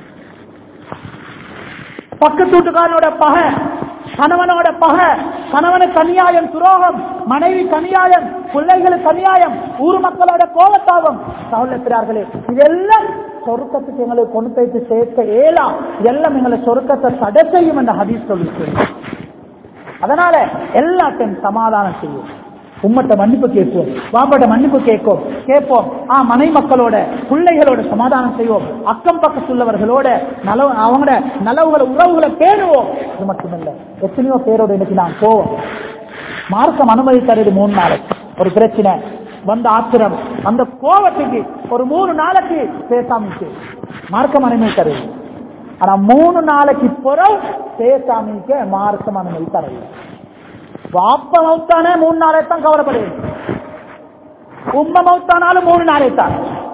பக்கத்து வீட்டுக்காரனோட பகை கணவனோட பகை கணவனுக்கு அநியாயம் துரோகம் மனைவி கனியாயம் பிள்ளைகளுக்கு அநியாயம் ஊர் மக்களோட கோபத்தாபம் சகோதரர்களே இதெல்லாம் சொருக்கத்துக்கு எங்களுக்கு கொண்டு போயிட்டு சேர்க்க ஏலாம் இதெல்லாம் எங்களை சொருக்கத்தை தடை செய்யும் என்ற ஹதீஸ் சொல்லி அதனால எல்லாத்தையும் சமாதானம் செய்யும் உம்மட்ட மன்னிப்பு கேட்போம் பாப்பாட்ட மன்னிப்பு கேட்போம் கேட்போம் ஆ மனை மக்களோட பிள்ளைகளோட சமாதானம் செய்வோம் அக்கம் பக்கத்துள்ளவர்களோட நல அவங்களோட நலவுகளை உறவுகளை பேணுவோம் இது மட்டுமல்ல எத்தனையோ பேரோட இன்னைக்கு நான் போவோம் மார்க்கம் அனுமதி தருது மூணு நாளைக்கு ஒரு பிரச்சனை வந்த ஆத்திரம் அந்த கோவத்துக்கு ஒரு மூணு நாளைக்கு பேசாமிக்கு மார்க்கம் அனுமதி தருது ஆனா மூணு நாளைக்கு புறம் பேசாமிக்க மார்க்கம் அனுமதி தரல வாப்ப மௌத்தானே மூணு நாளை தான் கவலைப்படுது உம்ம மௌத்தானாலும் மூணு நாளை தான்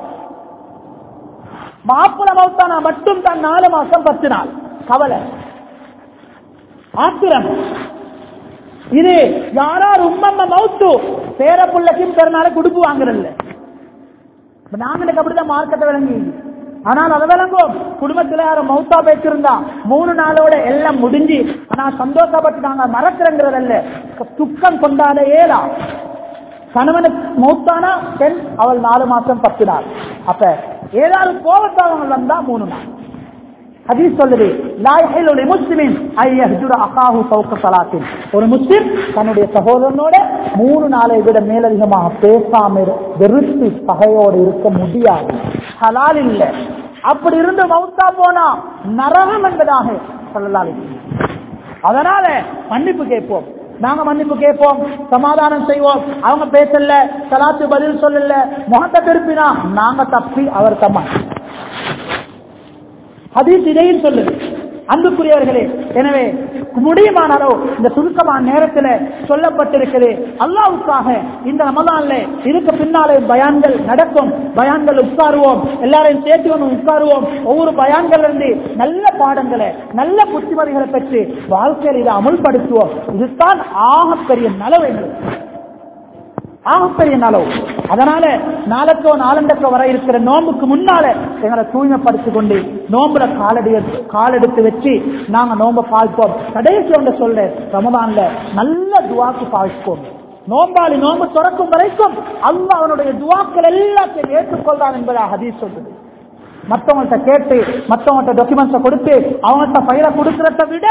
மாப்பிள மௌத்தானா மட்டும் தான் நாலு மாசம் பத்து நாள் கவலை ஆத்திரம் இது யாரார் உம்மம்ம மௌத்து பேர பிள்ளைக்கும் பெருநாளை குடுப்பு வாங்குறதில்ல நாங்க எனக்கு அப்படிதான் மார்க்கத்தை விளங்கி ஆனால் அதை விளங்கும் குடும்பத்துல யாரும் மௌத்தா பேச்சிருந்தா மூணு நாளோட எல்லாம் முடிஞ்சு ஆனா சந்தோஷப்பட்டு நாங்க மறக்கிறங்கிறதல்ல துக்கம் கொண்டாட ஏலா கணவனுக்கு மௌத்தானா பெண் அவள் நாலு மாசம் பத்து நாள் அப்ப ஏதாவது கோபத்தாவங்க வந்தா மூணு நாள் ஹதீஸ் சொல்லுது லாயஹிலுல் முஸ்லிமின் ஐ யஹ்ஜுர அகாஹு ஃபௌக ஸலாத்தின் ஒரு முஸ்லிம் தன்னுடைய சகோதரனோட மூணு நாளை விட மேலதிகமாக பேசாம இரு- வெறுத்து பகையோடு இருக்க முடியாது ஹலால் இல்ல அப்படி இருந்து மௌத்தா போனா நரகம் என்பதாக சொல்லலாம் அதனால மன்னிப்பு கேட்போம் நாங்க மன்னிப்பு கேட்போம் சமாதானம் செய்வோம் அவங்க பேசல சலாத்து பதில் சொல்லல முகத்தை திருப்பினா நாங்க தப்பி அவர் தம்மா ஹதீஸ் இதையும் சொல்லுது அன்புக்குரியவர்களே எனவே முடியுமான அளவு இந்த சுருக்கமான நேரத்தில் சொல்லப்பட்டிருக்குது அல்லாவுக்காக இந்த ரமதான்ல இதுக்கு பின்னாலே பயான்கள் நடக்கும் பயான்கள் உட்காருவோம் எல்லாரையும் சேர்த்து வந்து உட்காருவோம் ஒவ்வொரு பயான்கள் இருந்து நல்ல பாடங்களை நல்ல புத்திமதிகளை பெற்று வாழ்க்கையில் இதை அமுல்படுத்துவோம் இதுதான் ஆகப்பெரிய நலவு எங்களுக்கு ஆகப்பெரிய நலவு அதனால நாளைக்கோ நாலண்டக்கோ வர இருக்கிற நோம்புக்கு முன்னால எங்களை தூய்மைப்படுத்திக் கொண்டு நோம்புல காலடி காலெடுத்து வச்சு நாங்க நோம்ப பார்ப்போம் கடைசி ஒன்று சொல்றேன் ரமதான்ல நல்ல துவாக்கு பாவிப்போம் நோம்பாளி நோம்பு துறக்கும் வரைக்கும் அல்லாஹ் அவனுடைய துவாக்கள் எல்லாத்தையும் ஏற்றுக்கொள்றான் என்பதாக ஹதீஸ் சொல்றது மத்தவங்கள்ட்ட கேட்டு மத்தவங்கள்ட்ட டாக்குமெண்ட்ஸை கொடுத்து அவங்கள்ட்ட ஃபைலை கொடுக்கறத விட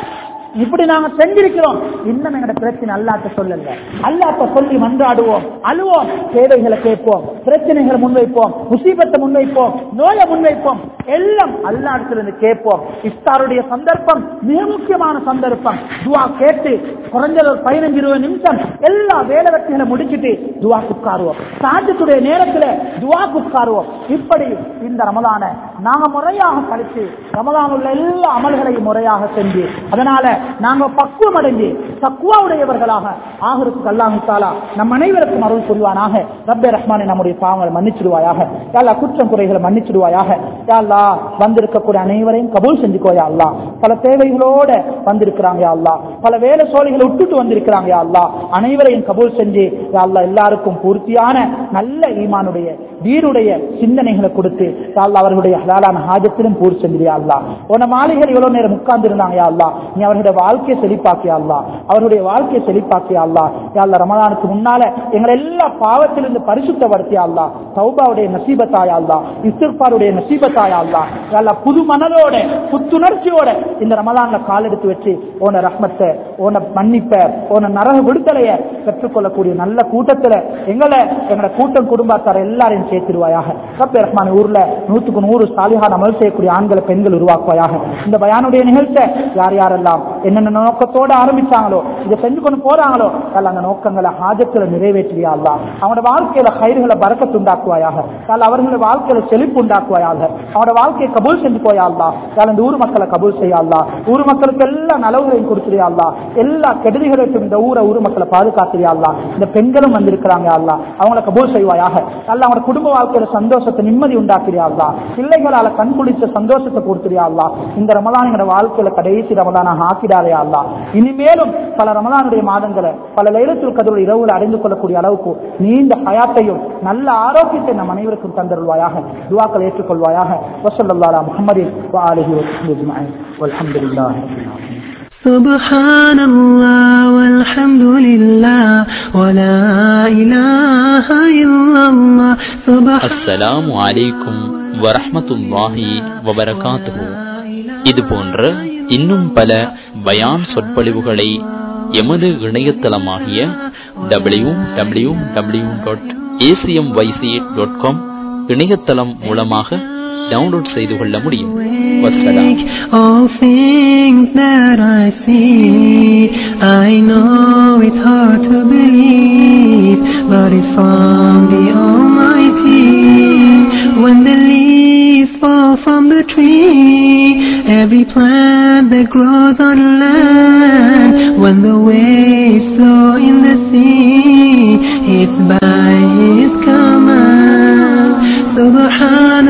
இப்படி நாங்க செஞ்சிருக்கிறோம் இன்னும் எங்கட பிரச்சனை அல்லாட்ட சொல்லல அல்லாட்ட சொல்லி மன்றாடுவோம் அழுவோம் தேவைகளை கேட்போம் பிரச்சனைகளை முன்வைப்போம் முசீபத்தை முன்வைப்போம் நோயை முன்வைப்போம் எல்லாம் அல்லாடத்திலிருந்து கேட்போம் இஃப்தாருடைய சந்தர்ப்பம் மிக முக்கியமான சந்தர்ப்பம் துவா கேட்டு குறைஞ்சது ஒரு பதினஞ்சு இருபது நிமிஷம் எல்லா வேலை வெற்றிகளை முடிச்சிட்டு துவா உட்காருவோம் சாஜத்துடைய நேரத்துல துவா உட்காருவோம் இப்படி இந்த ரமதான நாங்க முறையாக கழிச்சு ரமதான் உள்ள எல்லா அமல்களையும் முறையாக செஞ்சு அதனால நாங்க பக்குவம் அடைஞ்சு தக்குவாவுடையவர்களாக ஆகிறதுக்கு அல்லாஹு தாலா நம் அனைவருக்கும் அருள் புரிவானாக ரப்பே ரஹ்மானை நம்முடைய பாவங்களை மன்னிச்சிடுவாயாக யாழ்லா குற்றம் குறைகளை மன்னிச்சிடுவாயாக யாழ்லா வந்திருக்கக்கூடிய அனைவரையும் கபூல் செஞ்சுக்கோயா அல்லா பல தேவைகளோட வந்திருக்கிறாங்க யா அல்லா பல வேலை சோழிகளை விட்டுட்டு வந்திருக்கிறாங்க யா அல்லா அனைவரையும் கபூல் செஞ்சு யா அல்லா எல்லாருக்கும் பூர்த்தியான நல்ல ஈமானுடைய வீருடைய சிந்தனைகளை கொடுத்து யா அல்லா அவர்களுடைய ஹலாலான ஹாஜத்திலும் பூர்த்தி செஞ்சியா அல்லா உன மாளிகைகள் இவ்வளவு நேரம் உட்கார்ந்து இருந்தாங்க யா அல்லா நீ அவர்களுடைய வாழ்க்கையை செழிப்பாக்கியா அல்லா அவருடைய வாழ்க்கையை செழிப்பாக்கியா அல்லா யா அல்லா ரமலானுக்கு முன்னால எங்களை எல்லா பாவத்திலிருந்து பரிசுத்தப்படுத்தியா அல்லா சௌபாவுடைய நசீபத்தாயா அல்லா இஸ்திர்பாருடைய நசீபத்தாயா அல்லா யா அல்லா புது மனதோட புத்துணர்ச்சியோட இந்த ரமலான்ல கால் எடுத்து வச்சு உன ரஹ்மத்தை உன மன்னிப்ப உன நரக விடுதலைய பெற்றுக்கொள்ளக்கூடிய நல்ல கூட்டத்துல எங்களை எங்களோட கூட்டம் குடும்பத்தார எல்லாரையும் சேர்த்திருவாயாக ரப்பே ரஹ்மான் ஊர்ல நூத்துக்கு நூறு சாலிஹான் அமல் செய்யக்கூடிய ஆண்களை பெண்கள் உருவாக்குவாயாக இந்த பயானுடைய நிகழ்ச்சை யார் யாரெல்லாம் என்னென்ன நோக்கத்தோட ஆரம்பிச்சாங்களோ இதை செஞ்சு கொண்டு போறாங்களோ அல்ல அந்த நோக்கங்களை ஹாஜத்துல நிறைவேற்றியா அல்லா அவனோட வாழ்க்கையில கயிறுகளை பறக்கத்து உண்டாக்குவாயாக அல்ல அவர்களுடைய வாழ்க்கையில செழிப்பு உண்டாக்குவாயாக அவனோட வாழ்க்கையை கபூல் செஞ்சு போயா அல்லா அல்ல இந்த ஊர் மக்களை கபூல் செய்யா அல்லா ஊர் மக்களுக்கு எல்லா நலவுகளையும் கொடுத்துறியா அல்லா எல்லா கெடுதிகளுக்கும் இந்த ஊரை ஊர் மக்களை பாதுகாத்துறியா அல்லா இந்த பெண்களும் வந்திருக்கிறாங்க அல்லா அவங்களை கபூல் செய்வாயாக அல்ல அவனோட குடும்ப வாழ்க்கையில சந்தோஷத்தை நிம்மதி உண்டாக்குறியா அல்லா பிள்ளைகளால கண் குளிச்ச சந்தோஷத்தை கொடுத்துறியா அல்லா இந்த ரமதான் எங்களோட வாழ்க்கையில கடைசி ரமதானாக ஆக்கிடாதே அல்லா இனிமேலும் பல ரமதானுடைய மாதங்களை பல லைலத்துல் கதவுள் இரவுல அடைந்து கொள்ளக்கூடிய அளவுக்கு நீண்ட ஹயாத்தையும் நல்ல ஆரோக்கியத்தை நம் அனைவருக்கும் தந்தருள்வாயாக துவாக்கள் ஏற்றுக்கொள்வாயாக வசல்லா முகமது வாலிஹி வசல்லம் வல்ஹம்துலில்லாஹி ரப்பில் ஆலமீன் سبحان الله والحمد لله ولا إله إلا الله سبحان அஸ்ஸலாமு அலைக்கும் வரஹ்மத்துல்லாஹி வபரகாத்துஹு இது போன்ற இன்னும் பல பயான் சொற்பொழிவுகளை எமது இணையதளமாகிய W W W dot ACM YC dot com இணையதளம் மூலமாக டவுன்லோட் செய்து கொள்ள முடியும் வசலாம் All things that I see, I know it's hard to believe, but it's from the Almighty. When the leaves fall from the tree, every plant that grows on land, when the waves flow in the sea, it's by His command. Subhan